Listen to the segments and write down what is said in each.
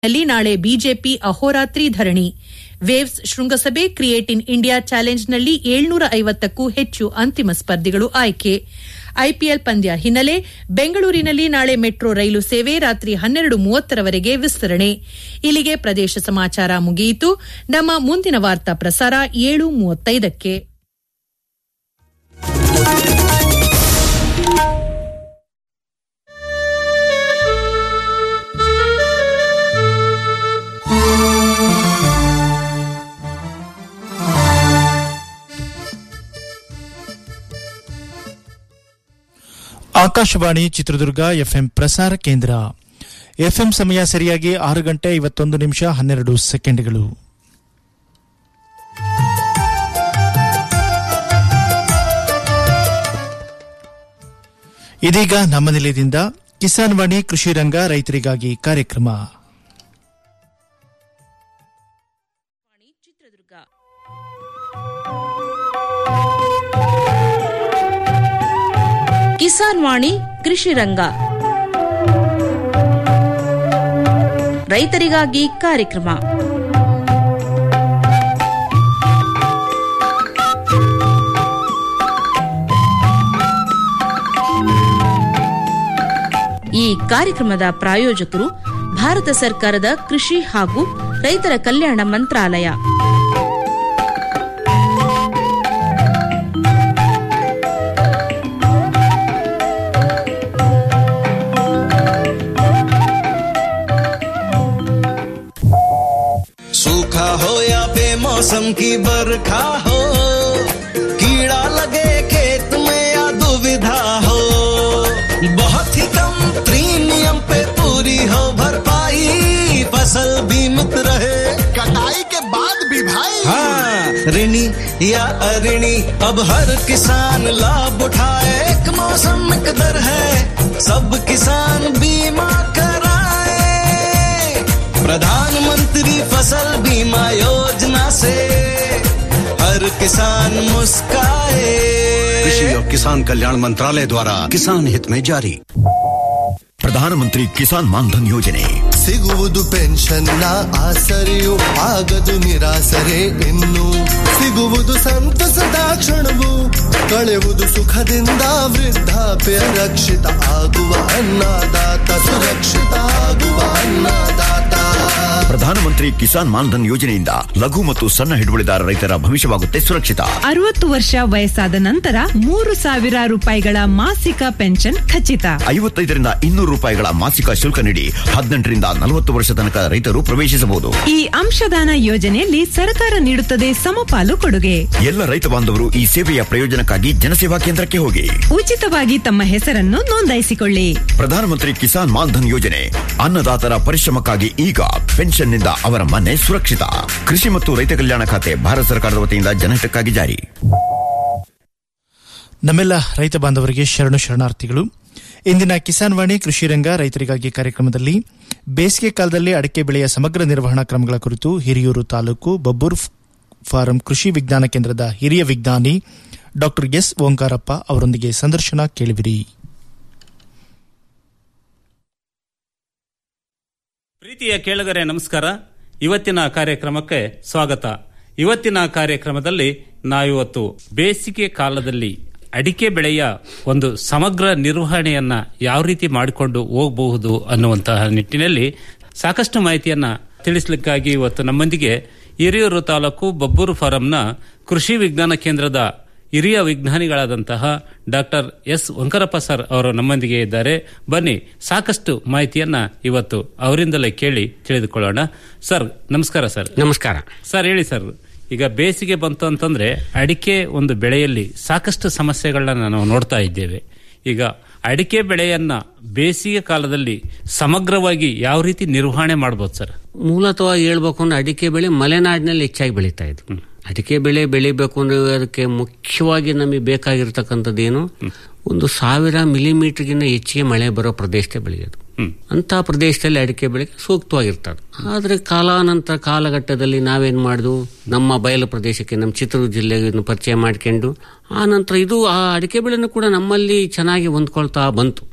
ನಲ್ಲಿ ನಾಳೆ ಬಿಜೆಪಿ ಅಹೋರಾತ್ರಿ ಧರಣಿ ವೇವ್ಸ್ ಶೃಂಗಸಭೆ ಕ್ರಿಯೇಟ್ ಇನ್ ಇಂಡಿಯಾ ಚಾಲೆಂಜ್ನಲ್ಲಿ ಏಳ್ನೂರ ಐವತ್ತಕ್ಕೂ ಹೆಚ್ಚು ಅಂತಿಮ ಸ್ಪರ್ಧಿಗಳು ಆಯ್ಕೆ ಐಪಿಎಲ್ ಪಂದ್ಯ ಹಿನ್ನೆಲೆ ಬೆಂಗಳೂರಿನಲ್ಲಿ ನಾಳೆ ಮೆಟ್ರೋ ರೈಲು ಸೇವೆ ರಾತ್ರಿ ಹನ್ನೆರಡು ಮೂವತ್ತರವರೆಗೆ ವಿಸ್ತರಣೆ ಇಲ್ಲಿಗೆ ಪ್ರದೇಶ ಸಮಾಚಾರ ಮುಗಿಯಿತು ನಮ್ಮ ಮುಂದಿನ ವಾರ್ತಾ ಪ್ರಸಾರ ಏಳು ಮೂವತ್ತೈದಕ್ಕೆ ಆಕಾಶವಾಣಿ ಚಿತ್ರದುರ್ಗ ಎಫ್ಎಂ ಪ್ರಸಾರ ಕೇಂದ್ರ ಎಫ್ಎಂ ಸಮಯ ಸರಿಯಾಗಿ ಆರು ಗಂಟೆ ಐವತ್ತೊಂದು ನಿಮಿಷ ಹನ್ನೆರಡು ಸೆಕೆಂಡ್ಗಳು ಇದೀಗ ನಮ್ಮ ನಿಲಯದಿಂದ ಕಿಸಾನ್ ವಾಣಿ ಕೃಷಿ ರಂಗ ರೈತರಿಗಾಗಿ ಕಾರ್ಯಕ್ರಮ ಕಿಸಾನ್ ವಾಣಿ ಕೃಷಿ ರಂಗ ರೈತರಿಗಾಗಿ ಕಾರ್ಯಕ್ರಮ ಈ ಕಾರ್ಯಕ್ರಮದ ಪ್ರಾಯೋಜಕರು ಭಾರತ ಸರ್ಕಾರದ ಕೃಷಿ ಹಾಗೂ ರೈತರ ಕಲ್ಯಾಣ ಮಂತ್ರಾಲಯ सूखा हो या बेमौसम की बरखा हो कीड़ा लगे खेत में या दुविधा हो बहुत ही कम प्रीमियम पे पूरी हो भरपाई फसल बीमित रहे कटाई के बाद भी भाई हाँ ऋणी या अऋणी अब हर किसान लाभ उठाए एक मौसम एक दर है सब किसान बीमा कराए प्रधानमंत्री फसल बीमा योजना से हर किसान मुस्काए कृषि और किसान कल्याण मंत्रालय द्वारा किसान हित में जारी ಪ್ರಧಾನಮಂತ್ರಿ ಕಿಸಾನ್ ಮಾನ್ಧನ್ ಯೋಜನೆ ಸಿಗುವುದು ಪೆನ್ಷನ್ನ ಆಸರೆಯು ಆಗದು ನಿರಾಸರೆ ಇನ್ನು ಸಿಗುವುದು ಸಂತಸದ ಕ್ಷಣವು ಕಳೆಯುವುದು ಸುಖದಿಂದ ವೃದ್ಧಾಪ್ಯ ರಕ್ಷಿತ ಆಗುವ ಅನ್ನದಾತ ಸುರಕ್ಷಿತ ಆಗುವ ಅನ್ನದಾತ ಪ್ರಧಾನಮಂತ್ರಿ ಕಿಸಾನ್ ಮಾನ್ಧನ್ ಯೋಜನೆಯಿಂದ ಲಘು ಮತ್ತು ಸಣ್ಣ ಹಿಡುವಳಿದಾರ ರೈತರ ಭವಿಷ್ಯವಾಗುತ್ತೆ ಸುರಕ್ಷಿತ ಅರವತ್ತು ವರ್ಷ ವಯಸ್ಸಾದ ನಂತರ ಮೂರು ಸಾವಿರ ರೂಪಾಯಿಗಳ ಮಾಸಿಕ ಪೆನ್ಷನ್ ಖಚಿತ ಐವತ್ತೈದರಿಂದ ಇನ್ನೂರು ರೂಪಾಯಿಗಳ ಮಾಸಿಕ ಶುಲ್ಕ ನೀಡಿ ಹದಿನೆಂಟರಿಂದ ನಲವತ್ತು ವರ್ಷ ತನಕ ರೈತರು ಪ್ರವೇಶಿಸಬಹುದು ಈ ಅಂಶದಾನ ಯೋಜನೆಯಲ್ಲಿ ಸರ್ಕಾರ ನೀಡುತ್ತದೆ ಸಮಪಾಲು ಕೊಡುಗೆ ಎಲ್ಲ ರೈತ ಬಾಂಧವರು ಈ ಸೇವೆಯ ಪ್ರಯೋಜನಕ್ಕಾಗಿ ಜನಸೇವಾ ಕೇಂದ್ರಕ್ಕೆ ಹೋಗಿ ಉಚಿತವಾಗಿ ತಮ್ಮ ಹೆಸರನ್ನು ನೋಂದಾಯಿಸಿಕೊಳ್ಳಿ ಪ್ರಧಾನಮಂತ್ರಿ ಕಿಸಾನ್ ಮಾನ್ಧನ್ ಯೋಜನೆ ಅನ್ನದಾತರ ಪರಿಶ್ರಮಕ್ಕಾಗಿ ಈಗ ಪೆನ್ಷನ್ನಿಂದ ಅವರ ಮನೆ ಸುರಕ್ಷಿತ ಕೃಷಿ ಮತ್ತು ರೈತ ಕಲ್ಯಾಣ ಖಾತೆ ಭಾರತ ಸರ್ಕಾರದ ವತಿಯಿಂದ ಜನಹಿತಕ್ಕಾಗಿ ಜಾರಿ ನಮ್ಮೆಲ್ಲ ರೈತ ಬಾಂಧವರಿಗೆ ಶರಣು ಶರಣಾರ್ಥಿಗಳು ಇಂದಿನ ಕಿಸಾನ್ ವಾಣಿ ಕೃಷಿ ರಂಗ ರೈತರಿಗಾಗಿ ಕಾರ್ಯಕ್ರಮದಲ್ಲಿ ಬೇಸಿಗೆ ಕಾಲದಲ್ಲಿ ಅಡಿಕೆ ಬೆಳೆಯ ಸಮಗ್ರ ನಿರ್ವಹಣಾ ಕ್ರಮಗಳ ಕುರಿತು ಹಿರಿಯೂರು ತಾಲೂಕು ಬಬ್ಬೂರ್ ಫಾರಂ ಕೃಷಿ ವಿಜ್ಞಾನ ಕೇಂದ್ರದ ಹಿರಿಯ ವಿಜ್ಞಾನಿ ಡಾಕ್ಟರ್ ಎಸ್ ಓಂಕಾರಪ್ಪ ಅವರೊಂದಿಗೆ ಸಂದರ್ಶನ ಕೇಳಿವಿರಿ ಪ್ರೀತಿಯ ಕೇಳುಗರೆ ನಮಸ್ಕಾರ ಇವತ್ತಿನ ಕಾರ್ಯಕ್ರಮಕ್ಕೆ ಸ್ವಾಗತ ಇವತ್ತಿನ ಕಾರ್ಯಕ್ರಮದಲ್ಲಿ ನಾವಿವತ್ತು ಬೇಸಿಗೆ ಕಾಲದಲ್ಲಿ ಅಡಿಕೆ ಬೆಳೆಯ ಒಂದು ಸಮಗ್ರ ನಿರ್ವಹಣೆಯನ್ನ ಯಾವ ರೀತಿ ಮಾಡಿಕೊಂಡು ಹೋಗಬಹುದು ಅನ್ನುವಂತಹ ನಿಟ್ಟಿನಲ್ಲಿ ಸಾಕಷ್ಟು ಮಾಹಿತಿಯನ್ನ ತಿಳಿಸಲಿಕ್ಕಾಗಿ ಇವತ್ತು ನಮ್ಮೊಂದಿಗೆ ಹಿರಿಯೂರು ತಾಲೂಕು ಬಬ್ಬೂರು ಫಾರಂನ ಕೃಷಿ ವಿಜ್ಞಾನ ಕೇಂದ್ರದ ಹಿರಿಯ ವಿಜ್ಞಾನಿಗಳಾದಂತಹ ಡಾಕ್ಟರ್ ಎಸ್ ವಂಕರಪ್ಪ ಸರ್ ಅವರು ನಮ್ಮೊಂದಿಗೆ ಇದ್ದಾರೆ ಬನ್ನಿ ಸಾಕಷ್ಟು ಮಾಹಿತಿಯನ್ನ ಇವತ್ತು ಅವರಿಂದಲೇ ಕೇಳಿ ತಿಳಿದುಕೊಳ್ಳೋಣ ಸರ್ ನಮಸ್ಕಾರ ಸರ್ ನಮಸ್ಕಾರ ಸರ್ ಹೇಳಿ ಸರ್ ಈಗ ಬೇಸಿಗೆ ಬಂತು ಅಂತಂದ್ರೆ ಅಡಿಕೆ ಒಂದು ಬೆಳೆಯಲ್ಲಿ ಸಾಕಷ್ಟು ಸಮಸ್ಯೆಗಳನ್ನ ನಾವು ನೋಡ್ತಾ ಇದ್ದೇವೆ ಈಗ ಅಡಿಕೆ ಬೆಳೆಯನ್ನ ಬೇಸಿಗೆ ಕಾಲದಲ್ಲಿ ಸಮಗ್ರವಾಗಿ ಯಾವ ರೀತಿ ನಿರ್ವಹಣೆ ಮಾಡ್ಬೋದು ಸರ್ ಮೂಲತಃ ಹೇಳ್ಬೇಕು ಅಂದ್ರೆ ಅಡಿಕೆ ಬೆಳೆ ಮಲೆನಾಡಿನಲ್ಲಿ ಹೆಚ್ಚಾಗಿ ಬೆಳೀತಾ ಇದ್ವು ಅಡಿಕೆ ಬೆಳೆ ಬೆಳಿಬೇಕು ಅಂದ್ರೆ ಅದಕ್ಕೆ ಮುಖ್ಯವಾಗಿ ನಮಗೆ ಬೇಕಾಗಿರ್ತಕ್ಕಂಥದ್ದು ಏನು ಒಂದು ಸಾವಿರ ಮಿಲಿಮೀಟರ್ಗಿಂತ ಹೆಚ್ಚಿಗೆ ಮಳೆ ಬರೋ ಪ್ರದೇಶತೆ ಬೆಳೆಯೋದು ಅಂತಹ ಪ್ರದೇಶದಲ್ಲಿ ಅಡಿಕೆ ಬೆಳೆಗೆ ಸೂಕ್ತವಾಗಿರ್ತದೆ ಆದರೆ ಕಾಲಾನಂತರ ಕಾಲಘಟ್ಟದಲ್ಲಿ ನಾವೇನ್ ಮಾಡಿದ್ವು ನಮ್ಮ ಬಯಲು ಪ್ರದೇಶಕ್ಕೆ ನಮ್ಮ ಚಿತ್ರದುರ್ಗ ಜಿಲ್ಲೆಯನ್ನು ಪರಿಚಯ ಮಾಡ್ಕೊಂಡು ಆ ನಂತರ ಇದು ಆ ಅಡಿಕೆ ಬೆಳೆನೂ ಕೂಡ ನಮ್ಮಲ್ಲಿ ಚೆನ್ನಾಗಿ ಹೊಂದ್ಕೊಳ್ತಾ ಬಂತು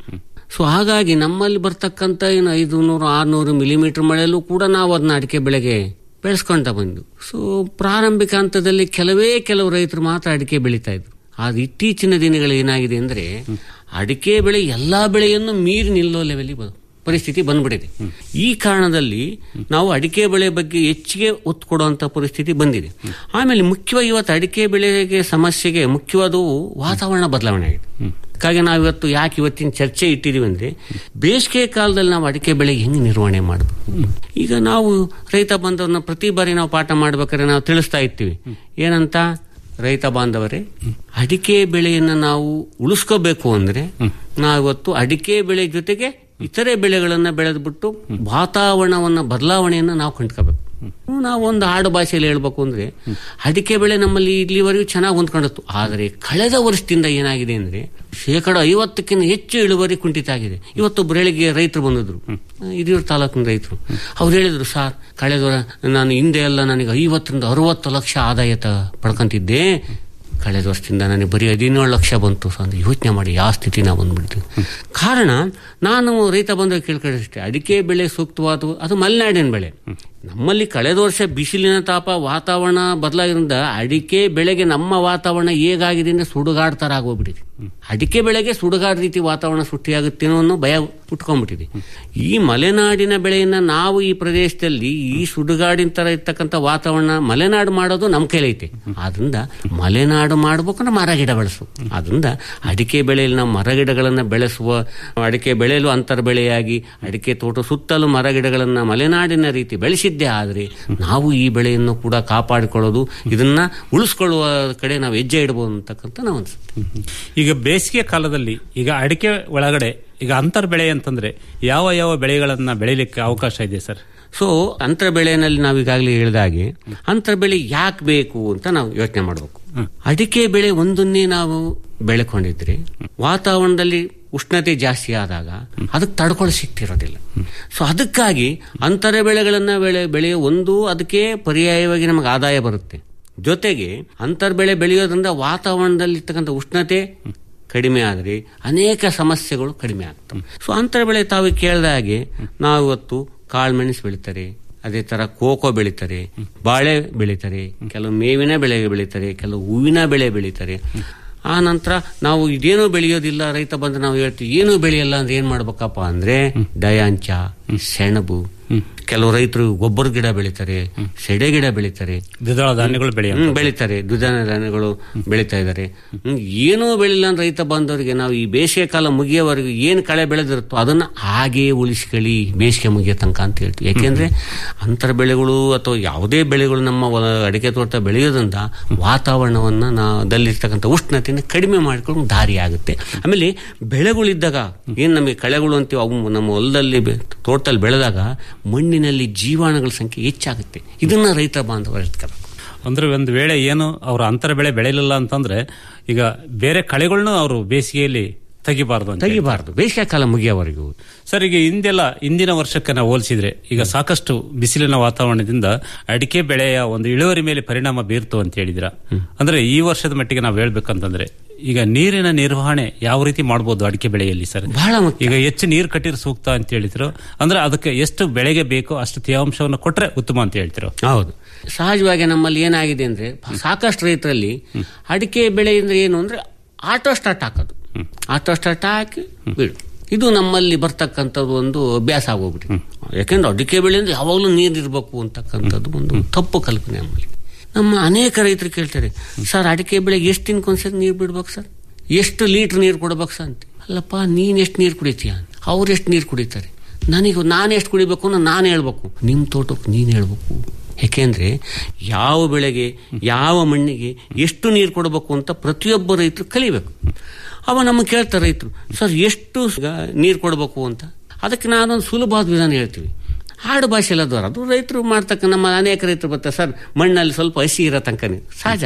ಸೊ ಹಾಗಾಗಿ ನಮ್ಮಲ್ಲಿ ಬರ್ತಕ್ಕಂಥ ಏನು ಐದು ನೂರು ಆರ್ನೂರು ಮಿಲಿಮೀಟರ್ ಮಳೆಯಲ್ಲೂ ಕೂಡ ನಾವು ಅದನ್ನ ಅಡಿಕೆ ಬೆಳೆಗೆ ಬೆಳೆಸ್ಕೊಂತ ಬಂದು ಸೊ ಪ್ರಾರಂಭಿಕ ಹಂತದಲ್ಲಿ ಕೆಲವೇ ಕೆಲವು ರೈತರು ಮಾತ್ರ ಅಡಿಕೆ ಬೆಳೀತಾ ಇದ್ರು ಆದ್ರೆ ಇತ್ತೀಚಿನ ದಿನಗಳು ಏನಾಗಿದೆ ಅಂದ್ರೆ ಅಡಿಕೆ ಬೆಳೆ ಎಲ್ಲಾ ಬೆಳೆಯನ್ನು ಮೀರಿ ನಿಲ್ಲೋ ಲೆವೆಲ್ ಪರಿಸ್ಥಿತಿ ಬಂದ್ಬಿಟ್ಟಿದೆ ಈ ಕಾರಣದಲ್ಲಿ ನಾವು ಅಡಿಕೆ ಬೆಳೆ ಬಗ್ಗೆ ಹೆಚ್ಚಿಗೆ ಒತ್ತು ಕೊಡುವಂತ ಪರಿಸ್ಥಿತಿ ಬಂದಿದೆ ಆಮೇಲೆ ಮುಖ್ಯವಾಗಿ ಇವತ್ತು ಅಡಿಕೆ ಬೆಳೆಗೆ ಸಮಸ್ಯೆಗೆ ಮುಖ್ಯವಾದವು ವಾತಾವರಣ ಬದಲಾವಣೆ ಆಗಿದೆ ಹಾಗಾಗಿ ನಾವು ಇವತ್ತು ಯಾಕೆ ಇವತ್ತಿನ ಚರ್ಚೆ ಇಟ್ಟಿದೀವಿ ಅಂದ್ರೆ ಬೇಸಿಗೆ ಕಾಲದಲ್ಲಿ ನಾವು ಅಡಿಕೆ ಬೆಳೆ ಹೆಂಗೆ ನಿರ್ವಹಣೆ ಮಾಡಬೇಕು ಈಗ ನಾವು ರೈತ ಬಾಂಧವರನ್ನ ಪ್ರತಿ ಬಾರಿ ನಾವು ಪಾಠ ಮಾಡ್ಬೇಕಾದ್ರೆ ನಾವು ತಿಳಿಸ್ತಾ ಇರ್ತೀವಿ ಏನಂತ ರೈತ ಬಾಂಧವರೇ ಅಡಿಕೆ ಬೆಳೆಯನ್ನ ನಾವು ಉಳಿಸ್ಕೋಬೇಕು ಅಂದ್ರೆ ನಾವಿವತ್ತು ಅಡಿಕೆ ಬೆಳೆ ಜೊತೆಗೆ ಇತರೆ ಬೆಳೆಗಳನ್ನ ಬೆಳೆದ್ಬಿಟ್ಟು ವಾತಾವರಣವನ್ನ ಬದಲಾವಣೆಯನ್ನ ನಾವು ಕಂಡ್ಕೋಬೇಕು ನಾವು ಒಂದು ಆಡು ಭಾಷೆಯಲ್ಲಿ ಹೇಳ್ಬೇಕು ಅಂದ್ರೆ ಅಡಿಕೆ ಬೆಳೆ ನಮ್ಮಲ್ಲಿ ಇಲ್ಲಿವರೆಗೂ ಚೆನ್ನಾಗಿ ಹೊಂದ್ಕೊಂಡಿತ್ತು ಆದರೆ ಕಳೆದ ವರ್ಷದಿಂದ ಏನಾಗಿದೆ ಅಂದ್ರೆ ಶೇಕಡ ಐವತ್ತಕ್ಕಿಂತ ಹೆಚ್ಚು ಇಳುವರಿ ಕುಂಠಿತ ಆಗಿದೆ ಇವತ್ತು ಬೆಳಿಗ್ಗೆ ರೈತರು ಬಂದಿದ್ರು ಹಿರಿಯೂರು ತಾಲೂಕಿನ ರೈತರು ಅವ್ರು ಹೇಳಿದ್ರು ಸರ್ ಕಳೆದ ವರ- ನಾನು ಹಿಂದೆ ಎಲ್ಲ ನನಗೆ ಐವತ್ತರಿಂದ ಅರವತ್ತು ಲಕ್ಷ ಆದಾಯ ತ ಪಡ್ಕೊಂತಿದ್ದೆ ಕಳೆದ ವರ್ಷದಿಂದ ನನಗೆ ಬರೀ ಹದಿನೇಳು ಲಕ್ಷ ಬಂತು ಸೊ ಅಂದ್ರೆ ಯೋಚನೆ ಮಾಡಿ ಯಾವ ಸ್ಥಿತಿ ನಾವು ಬಂದ್ಬಿಡ್ತೀವಿ ಕಾರಣ ನಾನು ರೈತ ಬಂದಾಗ ಕೇಳ್ಕೊಂಡಷ್ಟೇ ಅಡಿಕೆ ಬೆಳೆ ಸೂಕ್ತವಾದ ಅದು ಮಲೆನಾಡಿನ ಬೆಳೆ ನಮ್ಮಲ್ಲಿ ಕಳೆದ ವರ್ಷ ಬಿಸಿಲಿನ ತಾಪ ವಾತಾವರಣ ಬದಲಾಗಿರೋದ್ರಿಂದ ಅಡಿಕೆ ಬೆಳೆಗೆ ನಮ್ಮ ವಾತಾವರಣ ಹೇಗಾಗಿದೆ ಅಂದ್ರೆ ಸುಡುಗಾಡ್ ತರ ಆಗೋಗ್ಬಿಟ್ಟಿದೆ ಅಡಿಕೆ ಬೆಳೆಗೆ ಸುಡುಗಾಡ್ ರೀತಿ ವಾತಾವರಣ ಸೃಷ್ಟಿಯಾಗುತ್ತೇನೋ ಅನ್ನೋ ಭಯ ಉಟ್ಕೊಂಡ್ಬಿಟ್ಟಿದೆ ಈ ಮಲೆನಾಡಿನ ಬೆಳೆಯನ್ನ ನಾವು ಈ ಪ್ರದೇಶದಲ್ಲಿ ಈ ಸುಡುಗಾಡಿನ ತರ ಇರ್ತಕ್ಕಂಥ ವಾತಾವರಣ ಮಲೆನಾಡು ಮಾಡೋದು ನಮ್ಮ ಕೈಲೈತೆ ಆದ್ರಿಂದ ಮಲೆನಾಡು ಮಾಡ್ಬೇಕಂದ್ರೆ ಮರ ಗಿಡ ಬೆಳೆಸು ಆದ್ರಿಂದ ಅಡಿಕೆ ಬೆಳೆಯಲ್ಲಿ ನಾವು ಮರ ಗಿಡಗಳನ್ನ ಬೆಳೆಸುವ ಅಡಿಕೆ ಬೆಳೆಯಲು ಅಂತರ ಬೆಳೆಯಾಗಿ ಅಡಿಕೆ ತೋಟ ಸುತ್ತಲೂ ಮರ ಗಿಡಗಳನ್ನ ಮಲೆನಾಡಿನ ರೀತಿ ಬೆಳೆಸಿದ್ದೇ ಆದ್ರೆ ನಾವು ಈ ಬೆಳೆಯನ್ನು ಕೂಡ ಕಾಪಾಡಿಕೊಳ್ಳೋದು ಇದನ್ನ ಉಳಿಸ್ಕೊಳ್ಳುವ ಕಡೆ ನಾವು ಹೆಜ್ಜೆ ಇಡಬಹುದು ಅಂತಕ್ಕಂಥ ನಾವು ಅನ್ಸುತ್ತೆ ಈಗ ಬೇಸಿಗೆ ಕಾಲದಲ್ಲಿ ಈಗ ಅಡಿಕೆ ಒಳಗಡೆ ಈಗ ಅಂತರ್ ಬೆಳೆ ಅಂತಂದ್ರೆ ಯಾವ ಯಾವ ಬೆಳೆಗಳನ್ನ ಬೆಳಿಲಿಕ್ಕೆ ಅವಕಾಶ ಇದೆ ಸರ್ ಸೊ ಅಂತರ ಬೆಳೆನಲ್ಲಿ ನಾವು ಈಗಾಗಲೇ ಹೇಳಿದ ಹಾಗೆ ಅಂತರ ಬೆಳೆ ಯಾಕೆ ಬೇಕು ಅಂತ ನಾವು ಯೋಚನೆ ಮಾಡಬೇಕು ಅಡಿಕೆ ಬೆಳೆ ಒಂದನ್ನೇ ನಾವು ಬೆಳೆಕೊಂಡಿದ್ರೆ ವಾತಾವರಣದಲ್ಲಿ ಉಷ್ಣತೆ ಜಾಸ್ತಿ ಆದಾಗ ಅದಕ್ಕೆ ತಡ್ಕೊಳ್ಳೋ ಶಕ್ತಿ ಇರೋದಿಲ್ಲ ಸೊ ಅದಕ್ಕಾಗಿ ಅಂತರ ಬೆಳೆಗಳನ್ನ ಬೆಳೆ ಬೆಳೆಯೋ ಒಂದು ಅದಕ್ಕೆ ಪರ್ಯಾಯವಾಗಿ ನಮಗೆ ಆದಾಯ ಬರುತ್ತೆ ಜೊತೆಗೆ ಅಂತರ್ ಬೆಳೆ ಬೆಳೆಯೋದ್ರಿಂದ ವಾತಾವರಣದಲ್ಲಿ ಇರ್ತಕ್ಕಂಥ ಉಷ್ಣತೆ ಕಡಿಮೆ ಆದರೆ ಅನೇಕ ಸಮಸ್ಯೆಗಳು ಕಡಿಮೆ ಆಗ್ತವೆ ಸೊ ಅಂತರ ಬೆಳೆ ತಾವು ಕೇಳಿದ ಹಾಗೆ ನಾವು ಇವತ್ತು ಕಾಳುಮೆಣಸು ಬೆಳಿತಾರೆ ಅದೇ ತರ ಕೋಕೋ ಬೆಳಿತಾರೆ ಬಾಳೆ ಬೆಳಿತಾರೆ ಕೆಲವು ಮೇವಿನ ಬೆಳೆ ಬೆಳಿತಾರೆ ಕೆಲವು ಹೂವಿನ ಬೆಳೆ ಬೆಳಿತಾರೆ ಆ ನಂತರ ನಾವು ಇದೇನೂ ಬೆಳೆಯೋದಿಲ್ಲ ರೈತ ಬಂದು ನಾವು ಹೇಳ್ತೀವಿ ಏನೂ ಬೆಳೆಯಲ್ಲ ಅಂದ್ರೆ ಏನ್ ಮಾಡ್ಬೇಕಪ್ಪ ಅಂದ್ರೆ ಡಯಾಂಚ ಸೆಣಬು ಕೆಲವು ರೈತರು ಗೊಬ್ಬರ ಗಿಡ ಬೆಳಿತಾರೆ ಸೆಡೆ ಗಿಡ ಬೆಳಿತಾರೆ ದ್ವಿದಳ ಧಾನ್ಯಗಳು ಬೆಳೆಯ ಹ್ಮ್, ಬೆಳಿತಾರೆ ದ್ವಿದಳ ಧಾನ್ಯಗಳು ಬೆಳಿತಾ ಇದ್ದಾರೆ ಹ್ಮ್, ಏನೂ ಬೆಳಿಲ್ಲ ಅಂದ್ರೆ ರೈತ ಬಂದವರಿಗೆ ನಾವು ಈ ಬೇಸಿಗೆ ಕಾಲ ಮುಗಿಯೋವರೆಗೂ ಏನು ಕಳೆ ಬೆಳೆದಿರುತ್ತೋ ಅದನ್ನ ಹಾಗೇ ಉಳಿಸ್ಕೊಳ್ಳಿ ಬೇಸಿಗೆ ಮುಗಿಯೋ ತನಕ ಅಂತ ಹೇಳ್ತೀವಿ ಯಾಕೆಂದ್ರೆ ಅಂತರ ಬೆಳೆಗಳು ಅಥವಾ ಯಾವುದೇ ಬೆಳೆಗಳು ನಮ್ಮ ಹೊಲ- ಅಡಿಕೆ ತೋಟ ಬೆಳೆಯೋದ್ರಿಂದ ವಾತಾವರಣವನ್ನ ನಾವು ದಲ್ಲಿರ್ತಕ್ಕಂಥ ಉಷ್ಣತೆಯನ್ನು ಕಡಿಮೆ ಮಾಡ್ಕೊಂಡು ದಾರಿ ಆಗುತ್ತೆ ಆಮೇಲೆ ಬೆಳೆಗಳಿದ್ದಾಗ ಏನ್ ನಮಗೆ ಕಳೆಗಳು ಅಂತೀವಿ ಅವು ನಮ್ಮ ಹೊಲದಲ್ಲಿ ಬೆ- ತೋಟದಲ್ಲಿ ಬೆಳೆದಾಗ ಮಣ್ಣಿನಲ್ಲಿ ಜೀವಾಣುಗಳ ಸಂಖ್ಯೆ ಹೆಚ್ಚಾಗುತ್ತೆ ಇದನ್ನ ರೈತ ಬಾಂಧವರು ಹೇಳ್ತಾರೆ ಅಂದ್ರೆ ಒಂದು ವೇಳೆ ಏನು ಅವರು ಅಂತರ ಬೆಳೆ ಬೆಳೆಯಲಿಲ್ಲ ಅಂತಂದ್ರೆ ಈಗ ಬೇರೆ ಕಳೆಗಳನ್ನು ಅವರು ಬೇಸಿಗೆಯಲ್ಲಿ ತೆಗಿಬಾರ್ದು ಅಂತ ತೆಗಿಬಾರ್ದು ಬೇಸಿಗೆ ಕಾಲ ಮುಗಿಯೋವರೆಗೂ ಸರ್ ಈಗ ಹಿಂದೆಲ್ಲ ಇಂದಿನ ವರ್ಷಕ್ಕೆ ನಾವು ಹೋಲಿಸಿದ್ರೆ ಈಗ ಸಾಕಷ್ಟು ಬಿಸಿಲಿನ ವಾತಾವರಣದಿಂದ ಅಡಿಕೆ ಬೆಳೆಯ ಒಂದು ಇಳುವರಿ ಮೇಲೆ ಪರಿಣಾಮ ಬೀರ್ತು ಅಂತ ಹೇಳಿದ್ರ ಅಂದ್ರೆ ಈ ವರ್ಷದ ಮಟ್ಟಿಗೆ ನಾವು ಹೇಳ್ಬೇಕಂತಂದ್ರೆ ಈಗ ನೀರಿನ ನಿರ್ವಹಣೆ ಯಾವ ರೀತಿ ಮಾಡಬಹುದು ಅಡಿಕೆ ಬೆಳೆಯಲ್ಲಿ ಸರ್ ಬಹಳ ಮುಖ್ಯ ಈಗ ಹೆಚ್ಚು ನೀರು ಕಟ್ಟಿರೋ ಸೂಕ್ತ ಅಂತ ಹೇಳಿದ್ರು ಅಂದ್ರೆ ಅದಕ್ಕೆ ಎಷ್ಟು ಬೆಳೆಗೆ ಬೇಕೋ ಅಷ್ಟು ತೇವಾಂಶವನ್ನು ಕೊಟ್ರೆ ಉತ್ತಮ ಅಂತ ಹೇಳ್ತಿರೋ ಹೌದು ಸಹಜವಾಗಿ ನಮ್ಮಲ್ಲಿ ಏನಾಗಿದೆ ಅಂದ್ರೆ ಸಾಕಷ್ಟು ರೈತರಲ್ಲಿ ಅಡಿಕೆ ಬೆಳೆ ಅಂದ್ರೆ ಏನು ಅಂದ್ರೆ ಆಟೋ ಸ್ಟಾರ್ಟ್ ಹಾಕೋದು ಆಟೋ ಸ್ಟಾರ್ಟ್ ಹಾಕಿ ಬಿಡು ಇದು ನಮ್ಮಲ್ಲಿ ಬರ್ತಕ್ಕಂಥದ್ದು ಒಂದು ಅಭ್ಯಾಸ ಆಗೋಗ್ಬಿಟ್ಟಿದೆ ಯಾಕೆಂದ್ರೆ ಅಡಿಕೆ ಬೆಳೆ ಅಂದ್ರೆ ಯಾವಾಗಲೂ ನೀರು ಇರಬೇಕು ಅಂತಕ್ಕಂಥದ್ದು ಒಂದು ತಪ್ಪು ಕಲ್ಪನೆ ನಮ್ಮಲ್ಲಿ ನಮ್ಮ ಅನೇಕ ರೈತರು ಕೇಳ್ತಾರೆ ಸರ್ ಅಡಿಕೆ ಬೆಳೆಗೆ ಎಷ್ಟು ದಿನಕ್ಕೊಂದ್ಸರಿ ನೀರು ಬಿಡ್ಬೇಕು ಸರ್ ಎಷ್ಟು ಲೀಟರ್ ನೀರು ಕೊಡ್ಬೇಕು ಸರ್ ಅಂತ ಅಲ್ಲಪ್ಪ ನೀನ್ ಎಷ್ಟು ನೀರು ಕುಡಿತೀಯ ಅವ್ರು ಎಷ್ಟು ನೀರು ಕುಡಿತಾರೆ ನನಗೆ ನಾನು ಎಷ್ಟು ಕುಡಿಬೇಕು ಅನ್ನೋ ನಾನು ಹೇಳ್ಬೇಕು ನಿಮ್ಮ ತೋಟಕ್ಕೆ ನೀನು ಹೇಳ್ಬೇಕು ಯಾಕೆಂದ್ರೆ ಯಾವ ಬೆಳೆಗೆ ಯಾವ ಮಣ್ಣಿಗೆ ಎಷ್ಟು ನೀರು ಕೊಡಬೇಕು ಅಂತ ಪ್ರತಿಯೊಬ್ಬ ರೈತರು ಕಲಿಬೇಕು ಅವ ನಮಗೆ ಕೇಳ್ತಾರೆ ರೈತರು ಸರ್ ಎಷ್ಟು ನೀರು ಕೊಡಬೇಕು ಅಂತ ಅದಕ್ಕೆ ನಾನೊಂದು ಸುಲಭವಾದ ವಿಧಾನ ಹೇಳ್ತೀವಿ ಆಡು ಭಾಷೆಲ್ಲ ದ್ವಾರ ಅದು ರೈತರು ಮಾಡ್ತಕ್ಕ ನಮ್ಮ ಅನೇಕ ರೈತರು ಬರ್ತಾರೆ ಸರ್ ಮಣ್ಣಲ್ಲಿ ಸ್ವಲ್ಪ ಹಸಿ ಇರೋ ತನಕ ನೀರು ಸಹಜ ಅದು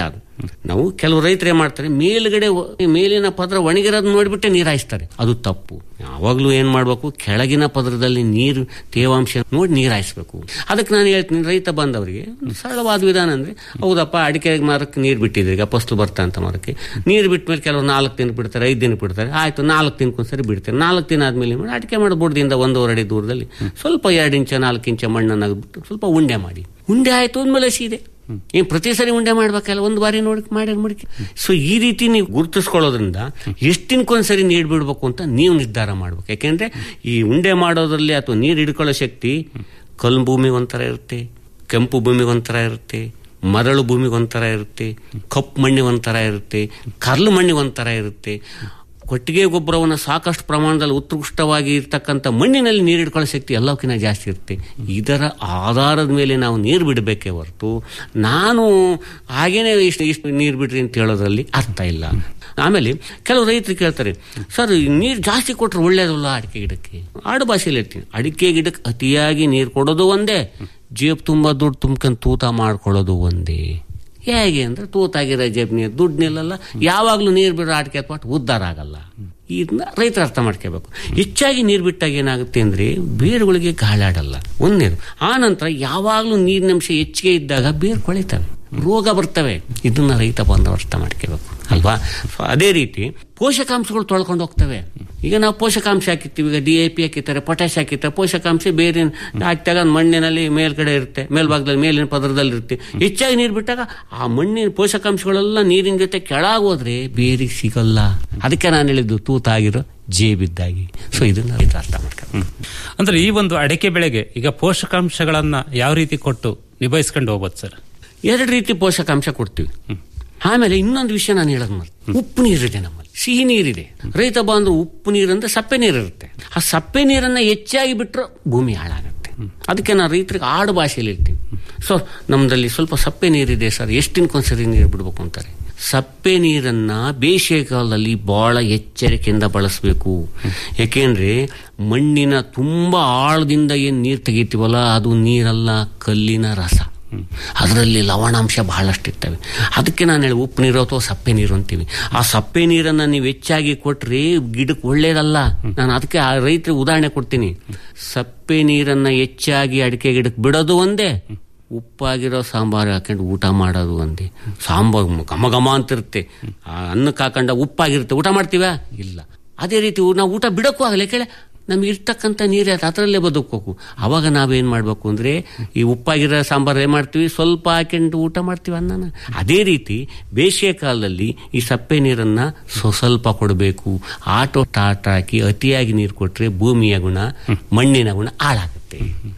ನಾವು ಕೆಲವು ರೈತರು ಏನ್ ಮಾಡ್ತಾರೆ ಮೇಲ್ಗಡೆ ಒ- ಮೇಲಿನ ಪದರ ಒಣಗಿರೋದು ನೋಡ್ಬಿಟ್ಟೆ ನೀರು ಹಾಯಿಸ್ತಾರೆ ಅದು ತಪ್ಪು ಯಾವಾಗ್ಲೂ ಏನ್ ಮಾಡ್ಬೇಕು ಕೆಳಗಿನ ಪದರದಲ್ಲಿ ನೀರು ತೇವಾಂಶ ನೋಡಿ ನೀರು ಹಾಯಿಸ್ಬೇಕು ಅದಕ್ಕೆ ನಾನು ಹೇಳ್ತೀನಿ ರೈತ ಬಂದವರಿಗೆ ಒಂದು ಸರಳವಾದ ವಿಧಾನ ಅಂದ್ರೆ ಹೌದಪ್ಪ ಅಡಿಕೆ ಮರಕ್ಕೆ ನೀರು ಬಿಟ್ಟಿದ್ರೆ ಈಗ ಫಸ್ಲು ಬರ್ತಾ ಅಂತ ಮರಕ್ಕೆ ನೀರು ಬಿಟ್ಟ ಮೇಲೆ ಕೆಲವರು ನಾಲ್ಕು ದಿನ ಬಿಡ್ತಾರೆ ಐದು ದಿನ ಬಿಡ್ತಾರೆ ಆಯ್ತು ನಾಲ್ಕು ದಿನಕ್ಕೊಂದ್ಸರಿ ಬಿಡ್ತಾರೆ ನಾಲ್ಕು ದಿನ ಆದ್ಮೇಲೆ ಏನ್ ಮಾಡಿ ಅಡಿಕೆ ಮಾಡೋ ಬುಡದಿಂದ ಒಂದೂವರೆ ಅಡಿ ದೂರದಲ್ಲಿ ಸ್ವಲ್ಪ ಎರಡು ಇಂಚ ನಾಲ್ಕು ಇಂಚ ಮಣ್ಣನ್ನು ಅಗ್ಬಿಟ್ಟು ಸ್ವಲ್ಪ ಉಂಡೆ ಮಾಡಿ ಉಂಡೆ ಆಯ್ತು ಅಂದ್ಮೇಲೆ ಸೀದೆ ಏನ್ ಪ್ರತಿ ಸರಿ ಉಂಡೆ ಮಾಡ್ಬೇಕಲ್ಲ ಒಂದು ಬಾರಿ ನೋಡಿ ಮಾಡಿ ಮುಡಿಕೆ ಸೊ ಈ ರೀತಿ ನೀವು ಗುರುತಿಸ್ಕೊಳ್ಳೋದ್ರಿಂದ ಎಷ್ಟು ದಿನಕ್ಕೊಂದ್ಸರಿ ನೀರು ಬಿಡ್ಬೇಕು ಅಂತ ನೀವು ನಿರ್ಧಾರ ಮಾಡ್ಬೇಕು ಯಾಕೆಂದ್ರೆ ಈ ಉಂಡೆ ಮಾಡೋದ್ರಲ್ಲಿ ಅಥವಾ ನೀರು ಹಿಡ್ಕೊಳ್ಳೋ ಶಕ್ತಿ ಕಲ್ಲು ಭೂಮಿ ಒಂಥರ ಇರುತ್ತೆ ಕೆಂಪು ಭೂಮಿ ಒಂಥರ ಇರುತ್ತೆ ಮರಳು ಭೂಮಿಗೆ ಒಂಥರ ಇರುತ್ತೆ ಕಪ್ಪು ಮಣ್ಣಿಗೆ ಒಂಥರ ಇರುತ್ತೆ ಕರ್ಲು ಮಣ್ಣಿಗೆ ಒಂಥರ ಇರುತ್ತೆ ಕೊಟ್ಟಿಗೆ ಗೊಬ್ಬರವನ್ನು ಸಾಕಷ್ಟು ಪ್ರಮಾಣದಲ್ಲಿ ಉತ್ಕೃಷ್ಟವಾಗಿ ಇರ್ತಕ್ಕಂಥ ಮಣ್ಣಿನಲ್ಲಿ ನೀರು ಹಿಡ್ಕೊಳ್ಳೋ ಶಕ್ತಿ ಎಲ್ಲಕ್ಕಿಂತ ಜಾಸ್ತಿ ಇರುತ್ತೆ ಇದರ ಆಧಾರದ ಮೇಲೆ ನಾವು ನೀರು ಬಿಡಬೇಕೇ ಹೊರತು ನಾನು ಹಾಗೇನೆ ಇಷ್ಟು ಇಷ್ಟು ನೀರು ಬಿಡ್ರಿ ಅಂತ ಹೇಳೋದ್ರಲ್ಲಿ ಅರ್ಥ ಇಲ್ಲ ಆಮೇಲೆ ಕೆಲವು ರೈತರು ಕೇಳ್ತಾರೆ ಸರ್ ನೀರು ಜಾಸ್ತಿ ಕೊಟ್ಟರೆ ಒಳ್ಳೇದಲ್ಲ ಅಡಿಕೆ ಗಿಡಕ್ಕೆ ಆಡು ಭಾಷೆಯಲ್ಲಿ ಹೇಳ್ತೀನಿ ಅಡಿಕೆ ಗಿಡಕ್ಕೆ ಅತಿಯಾಗಿ ನೀರು ಕೊಡೋದು ಒಂದೇ ಜೇಬ್ ತುಂಬ ದುಡ್ಡು ತುಂಬ್ಕೊಂಡು ತೂತ ಮಾಡ್ಕೊಳ್ಳೋದು ಒಂದೇ ಹೇಗೆ ಅಂದ್ರೆ ತೂತಾಗಿರೋ ಜೇಬ್ ನೀರು ದುಡ್ಡು ನಿಲ್ಲಲ್ಲ ಯಾವಾಗಲೂ ನೀರು ಬಿಡೋ ಆಟಿಕೆ ಅಥವಾ ಉದ್ಧಾರ ಆಗಲ್ಲ ಇದನ್ನ ರೈತರು ಅರ್ಥ ಮಾಡ್ಕೋಬೇಕು ಹೆಚ್ಚಾಗಿ ನೀರು ಬಿಟ್ಟಾಗ ಏನಾಗುತ್ತೆ ಅಂದ್ರೆ ಬೇರುಗಳಿಗೆ ಗಾಳಾಡಲ್ಲ ಒಂದೇನು ಆ ನಂತರ ಯಾವಾಗಲೂ ನೀರಿನಂಶ ಹೆಚ್ಚಿಗೆ ಇದ್ದಾಗ ಬೇರು ಕೊಳಿತವೆ ರೋಗ ಬರ್ತವೆ ಇದನ್ನ ರೈತ ಬಂದವರು ಅರ್ಥ ಮಾಡ್ಕೋಬೇಕು ಅಲ್ವಾ ಸೊ ಅದೇ ರೀತಿ ಪೋಷಕಾಂಶಗಳು ತೊಳ್ಕೊಂಡು ಹೋಗ್ತವೆ ಈಗ ನಾವು ಪೋಷಕಾಂಶ ಹಾಕಿರ್ತೀವಿ ಈಗ ಡಿ ಎ ಪಿ ಹಾಕಿರ್ತಾರೆ ಪೊಟ್ಯಾಶ್ ಹಾಕಿರ್ತಾರೆ ಪೋಷಕಾಂಶ ಬೇರೆ ಹಾಕಿದಾಗ ಮಣ್ಣಿನಲ್ಲಿ ಮೇಲ್ಗಡೆ ಇರುತ್ತೆ ಮೇಲ್ಭಾಗದಲ್ಲಿ ಮೇಲಿನ ಪದರದಲ್ಲಿ ಇರುತ್ತೆ ಹೆಚ್ಚಾಗಿ ನೀರು ಬಿಟ್ಟಾಗ ಆ ಮಣ್ಣಿನ ಪೋಷಕಾಂಶಗಳೆಲ್ಲ ನೀರಿನ ಜೊತೆ ಕೆಳಗೋದ್ರೆ ಬೇರೆ ಸಿಗಲ್ಲ ಅದಕ್ಕೆ ನಾನು ಹೇಳಿದ್ದು ತೂತಾಗಿರೋ ಜೇಬಿದ್ದಾಗಿ ಸೊ ಇದನ್ನ ರೈತ ಅರ್ಥ ಮಾಡ್ತಾರೆ ಅಂದ್ರೆ ಈ ಒಂದು ಅಡಿಕೆ ಬೆಳೆಗೆ ಈಗ ಪೋಷಕಾಂಶಗಳನ್ನ ಯಾವ ರೀತಿ ಕೊಟ್ಟು ನಿಭಾಯಿಸ್ಕೊಂಡು ಹೋಗ್ಬೋದು ಸರ್ ಎರಡು ರೀತಿ ಪೋಷಕಾಂಶ ಕೊಡ್ತೀವಿ ಆಮೇಲೆ ಇನ್ನೊಂದು ವಿಷಯ ನಾನು ಹೇಳೋದು ಮತ್ತೆ ಉಪ್ಪು ನೀರಿದೆ ನಮ್ಮಲ್ಲಿ ಸಿಹಿ ನೀರಿದೆ ರೈತ ಬಾಂಧವ ಉಪ್ಪು ನೀರಂದ್ರೆ ಸಪ್ಪೆ ನೀರಿರುತ್ತೆ ಆ ಸಪ್ಪೆ ನೀರನ್ನ ಹೆಚ್ಚಾಗಿ ಬಿಟ್ಟರೆ ಭೂಮಿ ಹಾಳಾಗುತ್ತೆ ಅದಕ್ಕೆ ನಾನು ರೈತರಿಗೆ ಆಡು ಭಾಷೆಯಲ್ಲಿ ಹೇಳ್ತೀನಿ ಸೊ ನಮ್ದಲ್ಲಿ ಸ್ವಲ್ಪ ಸಪ್ಪೆ ನೀರಿದೆ ಸರ್ ಎಷ್ಟು ದಿನಕ್ಕೊಂದ್ಸರಿ ನೀರು ಬಿಡ್ಬೇಕು ಅಂತಾರೆ ಸಪ್ಪೆ ನೀರನ್ನ ಬೇಸಿಗೆ ಕಾಲದಲ್ಲಿ ಬಹಳ ಎಚ್ಚರಿಕೆಯಿಂದ ಬಳಸಬೇಕು ಯಾಕೆಂದ್ರೆ ಮಣ್ಣಿನ ತುಂಬಾ ಆಳದಿಂದ ಏನ್ ನೀರು ತೆಗಿತೀವಲ್ಲ ಅದು ನೀರಲ್ಲ ಕಲ್ಲಿನ ರಸ ಅದರಲ್ಲಿ ಲವಣಾಂಶ ಬಹಳಷ್ಟು ಇರ್ತವೆ ಅದಕ್ಕೆ ನಾನು ಹೇಳಿ ಉಪ್ಪು ನೀರು ಅಥವಾ ಸಪ್ಪೆ ನೀರು ಅಂತೀವಿ ಆ ಸಪ್ಪೆ ನೀರನ್ನ ನೀವು ಹೆಚ್ಚಾಗಿ ಕೊಟ್ರೆ ಗಿಡಕ್ಕೆ ಒಳ್ಳೇದಲ್ಲ ನಾನು ಅದಕ್ಕೆ ಆ ರೈತರಿಗೆ ಉದಾಹರಣೆ ಕೊಡ್ತೀನಿ ಸಪ್ಪೆ ನೀರನ್ನ ಹೆಚ್ಚಾಗಿ ಅಡಿಕೆ ಗಿಡಕ್ಕೆ ಬಿಡೋದು ಒಂದೇ ಉಪ್ಪಾಗಿರೋ ಸಾಂಬಾರು ಹಾಕೊಂಡು ಊಟ ಮಾಡೋದು ಒಂದೇ ಸಾಂಬಾರು ಘಮ ಘಮ ಅಂತಿರುತ್ತೆ ಆ ಅನ್ನಕ್ಕೆ ಹಾಕೊಂಡ ಉಪ್ಪಾಗಿರುತ್ತೆ ಊಟ ಮಾಡ್ತೀವ ಇಲ್ಲ ಅದೇ ರೀತಿ ನಾವು ಊಟ ಬಿಡಕ್ಕೂ ಆಗಲ್ಲ ಯಾಕೆಳೆ ನಮ್ಗೆ ಇರ್ತಕ್ಕಂಥ ನೀರು ಅದರಲ್ಲೇ ಬದುಕೋಕು ಅವಾಗ ನಾವೇನ್ ಮಾಡ್ಬೇಕು ಅಂದ್ರೆ ಈ ಉಪ್ಪಾಗಿರೋ ಸಾಂಬಾರು ಏನ್ ಮಾಡ್ತೀವಿ ಸ್ವಲ್ಪ ಹಾಕೊಂಡು ಊಟ ಮಾಡ್ತೀವಿ ಅನ್ನನ ಅದೇ ರೀತಿ ಬೇಸಿಗೆ ಕಾಲದಲ್ಲಿ ಈ ಸಪ್ಪೆ ನೀರನ್ನ ಸ್ವ- ಸ್ವಲ್ಪ ಕೊಡಬೇಕು ಆಟೋ ಟಾಟ ಹಾಕಿ ಅತಿಯಾಗಿ ನೀರು ಕೊಟ್ರೆ ಭೂಮಿಯ ಗುಣ ಮಣ್ಣಿನ ಗುಣ ಹಾಳಾಗುತ್ತೆ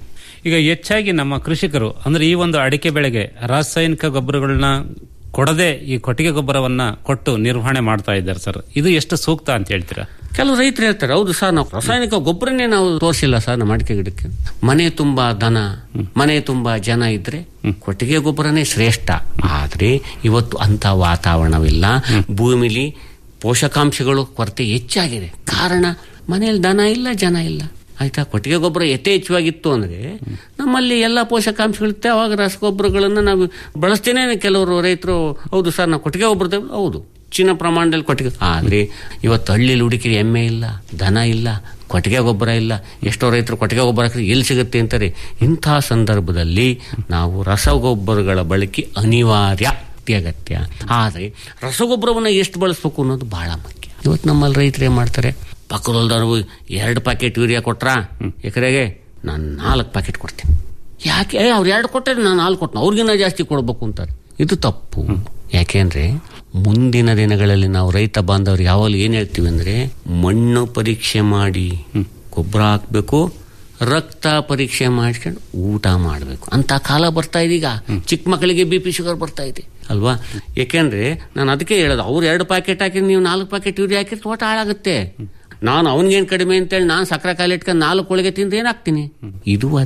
ಈಗ ಹೆಚ್ಚಾಗಿ ನಮ್ಮ ಕೃಷಿಕರು ಅಂದ್ರೆ ಈ ಒಂದು ಅಡಿಕೆ ಬೆಳೆಗೆ ರಾಸಾಯನಿಕ ಗೊಬ್ಬರಗಳನ್ನ ಕೊಡದೆ ಈ ಕೊಟ್ಟಿಗೆ ಗೊಬ್ಬರವನ್ನ ಕೊಟ್ಟು ನಿರ್ವಹಣೆ ಮಾಡ್ತಾ ಇದ್ದಾರೆ ಸರ್ ಇದು ಎಷ್ಟು ಸೂಕ್ತ ಅಂತ ಹೇಳ್ತೀರಾ ಕೆಲವು ರೈತರು ಹೇಳ್ತಾರೆ ಹೌದು ಸರ್ ನಾವು ರಾಸಾಯನಿಕ ಗೊಬ್ಬರನೇ ನಾವು ತೋರಿಸಿಲ್ಲ ಸರ್ ನಮ್ಮ ಅಡಿಕೆ ಗಿಡಕ್ಕೆ ಮನೆ ತುಂಬಾ ದನ ಮನೆ ತುಂಬಾ ಜನ ಇದ್ರೆ ಕೊಟ್ಟಿಗೆ ಗೊಬ್ಬರನೇ ಶ್ರೇಷ್ಠ ಆದ್ರೆ ಇವತ್ತು ಅಂತ ವಾತಾವರಣವಿಲ್ಲ ಭೂಮಿಲಿ ಪೋಷಕಾಂಶಗಳು ಕೊರತೆ ಹೆಚ್ಚಾಗಿದೆ ಕಾರಣ ಮನೆಯಲ್ಲಿ ದನ ಇಲ್ಲ ಜನ ಇಲ್ಲ ಆಯ್ತಾ ಕೊಟ್ಟಿಗೆ ಗೊಬ್ಬರ ಯಥೇಚ್ಛವಾಗಿತ್ತು ಅಂದ್ರೆ ನಮ್ಮಲ್ಲಿ ಎಲ್ಲ ಪೋಷಕಾಂಶಗಳಿರುತ್ತೆ ಅವಾಗ ರಸಗೊಬ್ಬರಗಳನ್ನ ನಾವು ಬಳಸ್ತೇನೆ ಕೆಲವರು ರೈತರು ಹೌದು ಸರ್ ನಾವು ಕೊಟ್ಟಿಗೆ ಗೊಬ್ಬರ ತಗೊಳ್ಳಿ." ಹೌದು ಹೆಚ್ಚಿನ ಪ್ರಮಾಣದಲ್ಲಿ ಕೊಟ್ಟಿಗೆ ಆದ್ರೆ ಇವತ್ತು ಹಳ್ಳಿಲಿ ಹುಡುಕಿರಿ ಎಮ್ಮೆ ಇಲ್ಲ ದನ ಇಲ್ಲ ಕೊಟ್ಟಿಗೆ ಗೊಬ್ಬರ ಇಲ್ಲ ಎಷ್ಟೋ ರೈತರು ಕೊಟ್ಟಿಗೆ ಗೊಬ್ಬರ ಹಾಕಿದ್ರೆ ಎಲ್ಲಿ ಸಿಗುತ್ತೆ ಅಂತಾರೆ ಇಂತಹ ಸಂದರ್ಭದಲ್ಲಿ ನಾವು ರಸಗೊಬ್ಬರಗಳ ಬಳಕೆ ಅನಿವಾರ್ಯ ಅತ್ಯಗತ್ಯ ಆದರೆ ರಸಗೊಬ್ಬರವನ್ನು ಎಷ್ಟು ಬಳಸ್ಬೇಕು ಅನ್ನೋದು ಬಹಳ ಮುಖ್ಯ ಇವತ್ತು ನಮ್ಮಲ್ಲಿ ರೈತರು ಏನ್ ಮಾಡ್ತಾರೆ ಪಕ್ಕದಲ್ದವ್ರು ಎರಡು ಪ್ಯಾಕೆಟ್ ಯೂರಿಯಾ ಕೊಟ್ರಾ ಎಕರೆಗೆ ನಾನು ನಾಲ್ಕು ಪ್ಯಾಕೆಟ್ ಕೊಡ್ತೀನಿ ಯಾಕೆ ಏ, ಅವ್ರು ಎರಡು ಕೊಟ್ಟರೆ ನಾನು ನಾಲ್ಕು ಕೊಟ್ಟನು ಅವ್ರಿಗಿನ್ನ ಜಾಸ್ತಿ ಕೊಡ್ಬೇಕು ಅಂತಾರೆ ಇದು ತಪ್ಪು ಯಾಕೆಂದ್ರೆ ಮುಂದಿನ ದಿನಗಳಲ್ಲಿ ನಾವು ರೈತ ಬಾಂಧವರು ಯಾವಾಗಲೂ ಏನ್ ಹೇಳ್ತೀವಿ ಅಂದ್ರೆ ಮಣ್ಣು ಪರೀಕ್ಷೆ ಮಾಡಿ ಗೊಬ್ಬರ ಹಾಕ್ಬೇಕು ರಕ್ತ ಪರೀಕ್ಷೆ ಮಾಡ್ಕೊಂಡು ಊಟ ಮಾಡಬೇಕು ಅಂತ ಕಾಲ ಬರ್ತಾ ಇದೆ ಈಗ ಚಿಕ್ಕ ಮಕ್ಕಳಿಗೆ ಬಿ ಪಿ ಶುಗರ್ ಬರ್ತಾ ಇದೆ ಅಲ್ವಾ ಯಾಕೆಂದ್ರೆ ನಾನು ಅದಕ್ಕೆ ಹೇಳೋದು ಅವ್ರು ಎರಡು ಪ್ಯಾಕೆಟ್ ಹಾಕಿ ನೀವು ನಾಲ್ಕು ಪ್ಯಾಕೆಟ್ ಯೂರಿಯಾ ಹಾಕಿದ್ರೆ ತೋಟ ಹಾಳಾಗುತ್ತೆ ನಾನು ಅವನಿಗೇನು ಕಡಿಮೆ ಅಂತೇಳಿ ನಾನು ಸಕ್ಕರೆ ಕಾಯಿಲೆ ಇಟ್ಕೊಂಡು ನಾಲ್ಕು ಒಳಗೆ ತಿಂದ್ರೆ ಏನಾಗ್ತೀನಿ ಇದು ಅದೇನೆ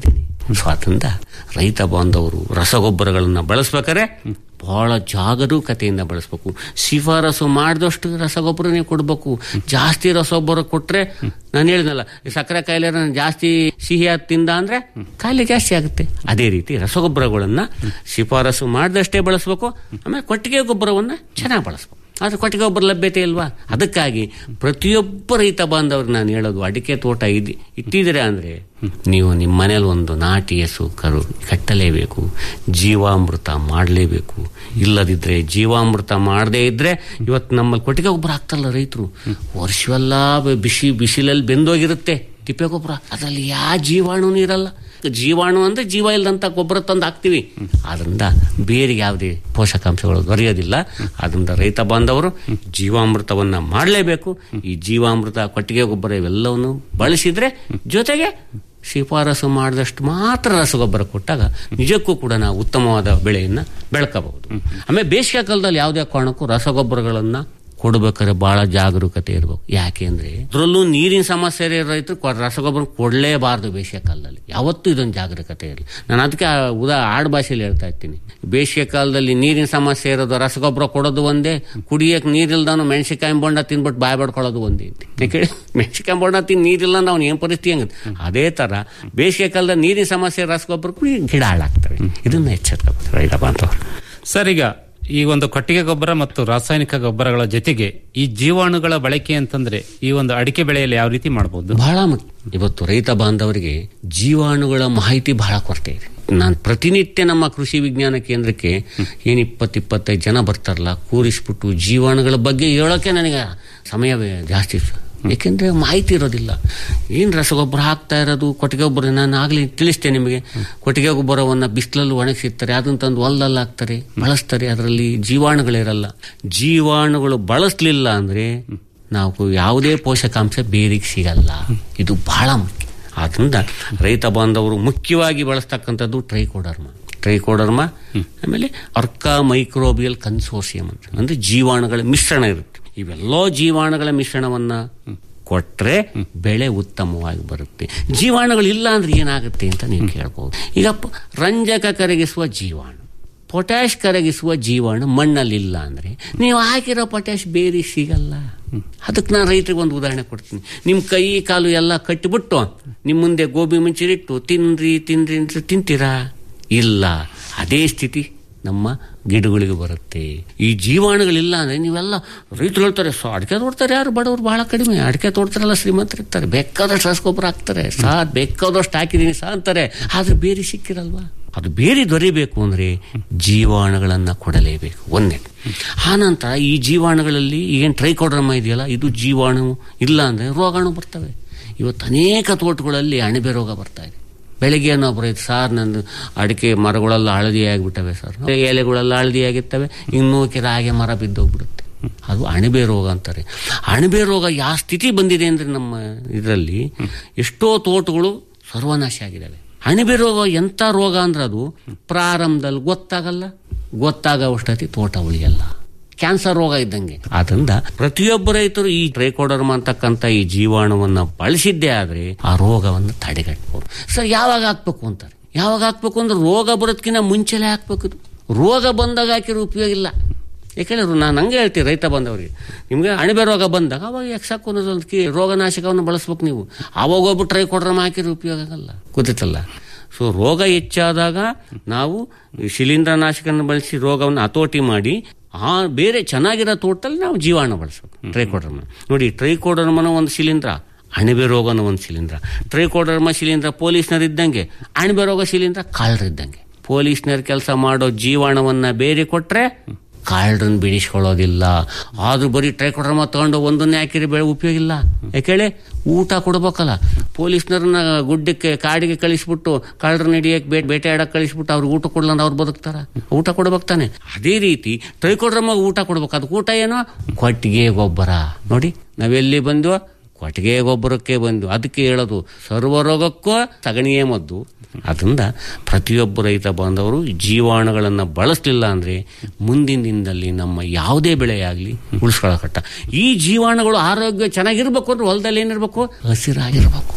ಸೊ ಅದರಿಂದ ರೈತ ಬಾಂಧವರು ರಸಗೊಬ್ಬರಗಳನ್ನ ಬಳಸ್ಬೇಕಾದ್ರೆ ಬಹಳ ಜಾಗರೂಕತೆಯಿಂದ ಬಳಸಬೇಕು ಶಿಫಾರಸು ಮಾಡಿದಷ್ಟು ರಸಗೊಬ್ಬರ ನೀವು ಕೊಡಬೇಕು ಜಾಸ್ತಿ ರಸಗೊಬ್ಬರ ಕೊಟ್ರೆ ನಾನು ಹೇಳಿದ್ನಲ್ಲ ಈ ಸಕ್ಕರೆ ಕಾಯಿಲೆ ಜಾಸ್ತಿ ಸಿಹಿ ತಿಂದ ಅಂದ್ರೆ ಕಾಯಿಲೆ ಜಾಸ್ತಿ ಆಗುತ್ತೆ ಅದೇ ರೀತಿ ರಸಗೊಬ್ಬರಗಳನ್ನ ಶಿಫಾರಸು ಮಾಡಿದಷ್ಟೇ ಬಳಸಬೇಕು ಆಮೇಲೆ ಕೊಟ್ಟಿಗೆ ಗೊಬ್ಬರವನ್ನ ಚೆನ್ನಾಗಿ ಬಳಸಬೇಕು ಆದ್ರೆ ಕೊಟ್ಟಿಗೆ ಗೊಬ್ಬರ ಲಭ್ಯತೆ ಇಲ್ವಾ ಅದಕ್ಕಾಗಿ ಪ್ರತಿಯೊಬ್ಬ ರೈತ ಬಾಂಧವ್ರಿಗೆ ನಾನು ಹೇಳೋದು ಅಡಿಕೆ ತೋಟ ಇದ್ ಇಟ್ಟಿದ್ದೀರಾ ಅಂದ್ರೆ ನೀವು ನಿಮ್ಮ ಮನೇಲಿ ಒಂದು ನಾಟಿ ಹಸು ಕರು ಕಟ್ಟಲೇಬೇಕು ಜೀವಾಮೃತ ಮಾಡಲೇಬೇಕು ಇಲ್ಲದಿದ್ರೆ ಜೀವಾಮೃತ ಮಾಡದೇ ಇದ್ರೆ ಇವತ್ತು ನಮ್ಮಲ್ಲಿ ಕೊಟ್ಟಿಗೆ ಗೊಬ್ಬರ ಹಾಕ್ತಲ್ಲ ರೈತರು ವರ್ಷವೆಲ್ಲ ಬಿಸಿ ಬಿಸಿಲಲ್ಲಿ ಬೆಂದೋಗಿರುತ್ತೆ ತಿಪ್ಪೆ ಗೊಬ್ಬರ ಅದರಲ್ಲಿ ಯಾವ ಜೀವಾಣುನೂ ಇರಲ್ಲ ಜೀವಾಣು ಅಂದ್ರೆ ಜೀವ ಇಲ್ಲದಂತ ಗೊಬ್ಬರ ತಂದು ಹಾಕ್ತಿವಿ ಆದ್ರಿಂದ ಬೇರೆ ಯಾವುದೇ ಪೋಷಕಾಂಶಗಳು ದೊರೆಯೋದಿಲ್ಲ ಆದ್ರಿಂದ ರೈತ ಬಾಂಧವರು ಜೀವಾಮೃತವನ್ನ ಮಾಡಲೇಬೇಕು ಈ ಜೀವಾಮೃತ ಕೊಟ್ಟಿಗೆ ಗೊಬ್ಬರ ಇವೆಲ್ಲವನ್ನು ಬಳಸಿದ್ರೆ ಜೊತೆಗೆ ಶಿಫಾರಸು ಮಾಡಿದಷ್ಟು ಮಾತ್ರ ರಸಗೊಬ್ಬರ ಕೊಟ್ಟಾಗ ನಿಜಕ್ಕೂ ಕೂಡ ನಾವು ಉತ್ತಮವಾದ ಬೆಳೆಯನ್ನ ಬೆಳ್ಕೋಬಹುದು ಆಮೇಲೆ ಬೇಸಿಗೆ ಕಾಲದಲ್ಲಿ ಯಾವುದೇ ಕಾರಣಕ್ಕೂ ರಸಗೊಬ್ಬರಗಳನ್ನ ಕೊಡ್ಬೇಕಾದ್ರೆ ಬಹಳ ಜಾಗರೂಕತೆ ಇರಬೇಕು ಯಾಕೆ ಅಂದ್ರೆ ಅದರಲ್ಲೂ ನೀರಿನ ಸಮಸ್ಯೆ ಇರೋ ರೈತರು ಕೊ- ರಸಗೊಬ್ಬರ ಕೊಡಲೇಬಾರದು ಬೇಸಿಗೆ ಕಾಲದಲ್ಲಿ ಯಾವತ್ತೂ ಇದೊಂದು ಜಾಗರೂಕತೆ ಇರಲಿ ನಾನು ಅದಕ್ಕೆ ಆ ಉದಾ ಆಡು ಭಾಷೆಯಲ್ಲಿ ಹೇಳ್ತಾ ಇರ್ತೀನಿ ಬೇಸಿಗೆ ಕಾಲದಲ್ಲಿ ನೀರಿನ ಸಮಸ್ಯೆ ಇರೋದು ರಸಗೊಬ್ಬರ ಕೊಡೋದು ಒಂದೇ ಕುಡಿಯಕ್ಕೆ ನೀರಿಲ್ದಾನು ಮೆಣಸಿಕಾಯಿ ಬೊಂಡ ತಿನ್ಬಿಟ್ಟು ಬಾಯ್ ಬಡ್ಕೊಳ್ಳೋದು ಒಂದೇ ಅಂತ ಯಾಕೆ ಮೆಣಸಿಕಾಯಿ ಬೊಂಡ ತಿಂದು ನೀರಿಲ್ಲ ಅಂದ್ರೆ ಅವ್ನು ಏನು ಪರಿಸ್ಥಿತಿ ಹಂಗ ಅದೇ ತರ ಬೇಸಿಗೆ ಕಾಲದಲ್ಲಿ ನೀರಿನ ಸಮಸ್ಯೆ ರಸಗೊಬ್ಬರ ಕುಡಿ ಗಿಡ ಹಾಳಾಗ್ತವೆ ಇದನ್ನ ಎಚ್ಚರಿಕೆ ರೈತ ಬಾಂಧವರು ಸರ್ ಈಗ ಈ ಒಂದು ಕೊಟ್ಟಿಗೆ ಗೊಬ್ಬರ ಮತ್ತು ರಾಸಾಯನಿಕ ಗೊಬ್ಬರಗಳ ಜೊತೆಗೆ ಈ ಜೀವಾಣುಗಳ ಬಳಕೆ ಅಂತಂದ್ರೆ ಈ ಒಂದು ಅಡಿಕೆ ಬೆಳೆಯಲ್ಲಿ ಯಾವ ರೀತಿ ಮಾಡಬಹುದು ಬಹಳ ಮುಖ್ಯ ಇವತ್ತು ರೈತ ಬಾಂಧವರಿಗೆ ಜೀವಾಣುಗಳ ಮಾಹಿತಿ ಬಹಳ ಕೊರತೆ ಇದೆ ನಾನು ಪ್ರತಿನಿತ್ಯ ನಮ್ಮ ಕೃಷಿ ವಿಜ್ಞಾನ ಕೇಂದ್ರಕ್ಕೆ ಏನ್ ಇಪ್ಪತ್ತು ಇಪ್ಪತ್ತೈದು ಜನ ಬರ್ತಾರಲ್ಲ ಕೂರಿಸ್ಬಿಟ್ಟು ಜೀವಾಣುಗಳ ಬಗ್ಗೆ ಹೇಳೋಕೆ ನನಗೆ ಸಮಯವೇ ಜಾಸ್ತಿ ಏಕೆಂದ್ರೆ ಮಾಹಿತಿ ಇರೋದಿಲ್ಲ ಏನ್ ರಸಗೊಬ್ಬರ ಹಾಕ್ತಾ ಇರೋದು ಕೊಟ್ಟಿಗೆ ಗೊಬ್ಬರ ನಾನು ಆಗ್ಲಿ ತಿಳಿಸ್ತೇನೆ ನಿಮಗೆ ಕೊಟ್ಟಿಗೆ ಗೊಬ್ಬರವನ್ನ ಬಿಸಿಲಲ್ಲಿ ಒಣಗಿಸಿರ್ತಾರೆ ಅದನ್ನ ತಂದು ಹೊಲದಲ್ಲಿ ಹಾಕ್ತಾರೆ ಬಳಸ್ತಾರೆ ಅದರಲ್ಲಿ ಜೀವಾಣುಗಳಿರಲ್ಲ ಜೀವಾಣುಗಳು ಬಳಸಲಿಲ್ಲ ಅಂದ್ರೆ ನಾವು ಯಾವುದೇ ಪೋಷಕಾಂಶ ಬೇರಿಗೆ ಸಿಗಲ್ಲ ಇದು ಬಹಳ ಮುಖ್ಯ ಆದ್ರಿಂದ ರೈತ ಬಾಂಧವರು ಮುಖ್ಯವಾಗಿ ಬಳಸ್ತಕ್ಕಂಥದ್ದು ಟ್ರೈಕೋಡರ್ಮ ಟ್ರೈಕೋಡರ್ಮ ಆಮೇಲೆ ಅರ್ಕಾ ಮೈಕ್ರೋಬಿಯಲ್ ಕನ್ಸೋರ್ಸಿಯಂ ಅಂತ ಅಂದ್ರೆ ಜೀವಾಣುಗಳ ಮಿಶ್ರಣ ಇರುತ್ತೆ ಇವೆಲ್ಲ ಜೀವಾಣುಗಳ ಮಿಶ್ರಣವನ್ನ ಕೊಟ್ರೆ ಬೆಳೆ ಉತ್ತಮವಾಗಿ ಬರುತ್ತೆ ಜೀವಾಣುಗಳು ಇಲ್ಲ ಅಂದ್ರೆ ಏನಾಗುತ್ತೆ ಅಂತ ನೀವು ಕೇಳ್ಬೋದು ಈಗ ಪ- ರಂಜಕ ಕರಗಿಸುವ ಜೀವಾಣು ಪೊಟ್ಯಾಶ್ ಕರಗಿಸುವ ಜೀವಾಣು ಮಣ್ಣಲ್ಲಿಲ್ಲ ಅಂದ್ರೆ ನೀವು ಹಾಕಿರೋ ಪೊಟ್ಯಾಶ್ ಬೇರೆ ಸಿಗಲ್ಲ ಅದಕ್ಕೆ ನಾನು ರೈತರಿಗೆ ಒಂದು ಉದಾಹರಣೆ ಕೊಡ್ತೀನಿ ನಿಮ್ಮ ಕೈ ಕಾಲು ಎಲ್ಲ ಕಟ್ಟಿಬಿಟ್ಟು ನಿಮ್ಮ ಮುಂದೆ ಗೋಬಿ ಮುಂಚಿರಿಟ್ಟು ತಿನ್ರಿ ತಿನ್ರಿ ಅಂತ ತಿಂತೀರಾ ಇಲ್ಲ ಅದೇ ಸ್ಥಿತಿ ನಮ್ಮ ಗಿಡಗಳಿಗೆ ಬರುತ್ತೆ ಈ ಜೀವಾಣುಗಳಿಲ್ಲ ಅಂದ್ರೆ ನೀವೆಲ್ಲ ರೈತರು ಹೇಳ್ತಾರೆ ಸೊ ಅಡಿಕೆ ತೋಡ್ತಾರೆ ಯಾರು ಬಡವರು ಬಹಳ ಕಡಿಮೆ ಅಡಿಕೆ ತೋಡ್ತಾರಲ್ಲ ಶ್ರೀಮಂತರು ಇರ್ತಾರೆ ಬೇಕಾದಷ್ಟು ರಸಗೊಬ್ಬರ ಹಾಕ್ತಾರೆ ಸಾ ಬೇಕಾದಷ್ಟು ಹಾಕಿದೀನಿ ಸಾ ಅಂತಾರೆ ಆದ್ರೆ ಬೇರೆ ಸಿಕ್ಕಿರಲ್ವಾ ಅದು ಬೇರೆ ದೊರೆಯಬೇಕು ಅಂದ್ರೆ ಜೀವಾಣುಗಳನ್ನ ಕೊಡಲೇಬೇಕು ಒಂದೇ ಆನಂತರ ಈ ಜೀವಾಣುಗಳಲ್ಲಿ ಏನು ಟ್ರೈಕೋಡ್ರಮ ಇದೆಯಲ್ಲ ಇದು ಜೀವಾಣು ಇಲ್ಲ ಅಂದ್ರೆ ರೋಗಾಣು ಬರ್ತವೆ ಇವತ್ತು ಅನೇಕ ತೋಟಗಳಲ್ಲಿ ಅಣಬೆ ರೋಗ ಬರ್ತಾ ಇದೆ ಬೆಳಿಗ್ಗೆ ಒಬ್ಬರು ರೈತ ಸರ್ ನಂದು ಅಡಿಕೆ ಮರಗಳೆಲ್ಲ ಹಳದಿ ಆಗಿಬಿಟ್ಟವೆ ಸರ್ ಎಲೆಗಳೆಲ್ಲ ಹಳದಿ ಆಗಿರ್ತವೆ ಇನ್ನೂ ಹಾಗೆ ಮರ ಬಿದ್ದೋಗ್ಬಿಡುತ್ತೆ ಅದು ಅಣಬೆ ರೋಗ ಅಂತಾರೆ ಅಣಬೆ ರೋಗ ಯಾವ ಸ್ಥಿತಿ ಬಂದಿದೆ ಅಂದ್ರೆ ನಮ್ಮ ಇದರಲ್ಲಿ ಎಷ್ಟೋ ತೋಟಗಳು ಸರ್ವನಾಶ ಆಗಿದ್ದಾವೆ ಅಣಬೆ ರೋಗ ಎಂಥ ರೋಗ ಅಂದ್ರೆ ಅದು ಪ್ರಾರಂಭದಲ್ಲಿ ಗೊತ್ತಾಗಲ್ಲ ಗೊತ್ತಾಗೋಷ್ಟೊತ್ತಿ ತೋಟ ಉಳಿಯಲ್ಲ ಕ್ಯಾನ್ಸರ್ ರೋಗ ಇದ್ದಂಗೆ ಆದ್ರಿಂದ ಪ್ರತಿಯೊಬ್ಬ ರೈತರು ಈ ಟ್ರೈಕೋಡರ್ಮ ಅಂತಕ್ಕಂಥ ಈ ಜೀವಾಣುವನ್ನ ಬಳಸಿದ್ದೇ ಆದ್ರೆ ಆ ರೋಗವನ್ನು ತಡೆಗಟ್ಟಬಹುದು ಸರ್ ಯಾವಾಗ ಹಾಕ್ಬೇಕು ಅಂತಾರೆ ಯಾವಾಗ ಹಾಕ್ಬೇಕು ಅಂದ್ರೆ ರೋಗ ಬರೋದಕ್ಕಿಂತ ಮುಂಚೆಲೆ ಹಾಕ್ಬೇಕು ಇದು. ರೋಗ ಬಂದಾಗ ಹಾಕಿರೋ ಉಪಯೋಗ ಇಲ್ಲ ಯಾಕೆಂದ್ರೆ ನಾನು ಹಂಗೆ ಹೇಳ್ತೀನಿ ರೈತ ಬಂದವರಿಗೆ ನಿಮಗೆ ಅಣಬೆ ರೋಗ ಬಂದಾಗ ಅವಾಗ ಎಕ್ಸಾಕೋನೋದಕ್ಕೆ ರೋಗನಾಶಕವನ್ನು ಬಳಸ್ಬೇಕು ನೀವು ಅವಾಗ ಹೋಗ್ಬಿಟ್ಟು ಟ್ರೈಕೋಡ್ರಮ ಹಾಕಿರೋ ಉಪಯೋಗ ಆಗಲ್ಲ ಗೊತ್ತಿತ್ತಲ್ಲ ಸೊ ರೋಗ ಹೆಚ್ಚಾದಾಗ ನಾವು ಶಿಲೀಂಧ್ರನಾಶಕನ ಬಳಸಿ ರೋಗವನ್ನು ಹತೋಟಿ ಮಾಡಿ ಆ ಬೇರೆ ಚೆನ್ನಾಗಿರೋ ತೋಟದಲ್ಲಿ ನಾವು ಜೀವಾಣು ಬಳಸಬೇಕು ಟ್ರೈಕೋಡರ್ಮ ನೋಡಿ ಟ್ರೈಕೋಡರ್ಮನ ಒಂದು ಶಿಲೀಂಧ್ರ ಅಣಬೆ ರೋಗನ ಒಂದು ಶಿಲೀಂಧ್ರ ಟ್ರೈಕೋಡರ್ಮ ಶಿಲೀಂಧ್ರ ಪೊಲೀಸ್ನರ್ ಇದ್ದಂಗೆ ಅಣಬೆ ರೋಗ ಶಿಲೀಂಧ್ರ ಕಾಳರಿದ್ದಂಗೆ ಪೊಲೀಸ್ನರ್ ಕೆಲಸ ಮಾಡೋ ಜೀವಾಣುವನ್ನ ಬೇರೆ ಕೊಟ್ರೆ ಕಾಳರನ್ನ ಬಿಡಿಸ್ಕೊಳ್ಳೋದಿಲ್ಲ ಆದ್ರೂ ಬರೀ ಟ್ರೈಕೋಡ್ರಮ ತಗೊಂಡು ಒಂದನ್ನೇ ಹಾಕಿರಿ ಬೆಳೆ ಉಪಯೋಗ ಇಲ್ಲ ಯಾಕೇಳಿ ಊಟ ಕೊಡ್ಬೇಕಲ್ಲ ಪೊಲೀಸ್ನರನ್ನ ಗುಡ್ಡಕ್ಕೆ ಕಾಡಿಗೆ ಕಳಿಸ್ಬಿಟ್ಟು ಕಳ್ಳರನ್ನ ಹಿಡಿಯಕ್ಕೆ ಬೇಟೆ ಬೇಟೆ ಆಡಕ್ಕೆ ಕಳಿಸ್ಬಿಟ್ಟು ಅವ್ರಿಗೆ ಊಟ ಕೊಡ್ಲಂದ್ರೆ ಅವ್ರು ಬದುಕ್ತಾರ ಊಟ ಕೊಡ್ಬೇಕು ತಾನೆ ಅದೇ ರೀತಿ ಟ್ರೈಕೋಡ್ರಮ ಊಟ ಕೊಡ್ಬೇಕು ಅದಕ್ಕೆ ಊಟ ಏನೋ ಕೊಟ್ಟಿಗೆ ಗೊಬ್ಬರ ನೋಡಿ ನಾವೆಲ್ಲಿ ಬಂದ್ವೋ ಕೊಟ್ಟಿಗೆ ಗೊಬ್ಬರಕ್ಕೆ ಬಂದು ಅದಕ್ಕೆ ಹೇಳೋದು ಸರ್ವರೋಗಕ್ಕೂ ಸಗಣಿಯೇ ಮದ್ದು ಅದರಿಂದ ಪ್ರತಿಯೊಬ್ಬ ರೈತ ಬಾಂಧವರು ಜೀವಾಣುಗಳನ್ನು ಬಳಸಲಿಲ್ಲ ಅಂದ್ರೆ ಮುಂದಿನ ದಿನದಲ್ಲಿ ನಮ್ಮ ಯಾವುದೇ ಬೆಳೆಯಾಗಲಿ ಉಳಿಸ್ಕೊಳ್ಳೋ ಕಟ್ಟ ಈ ಜೀವಾಣುಗಳು ಆರೋಗ್ಯ ಚೆನ್ನಾಗಿರ್ಬೇಕು ಅಂದ್ರೆ ಹೊಲದಲ್ಲಿ ಏನಿರ್ಬೇಕು ಹಸಿರಾಗಿರ್ಬೇಕು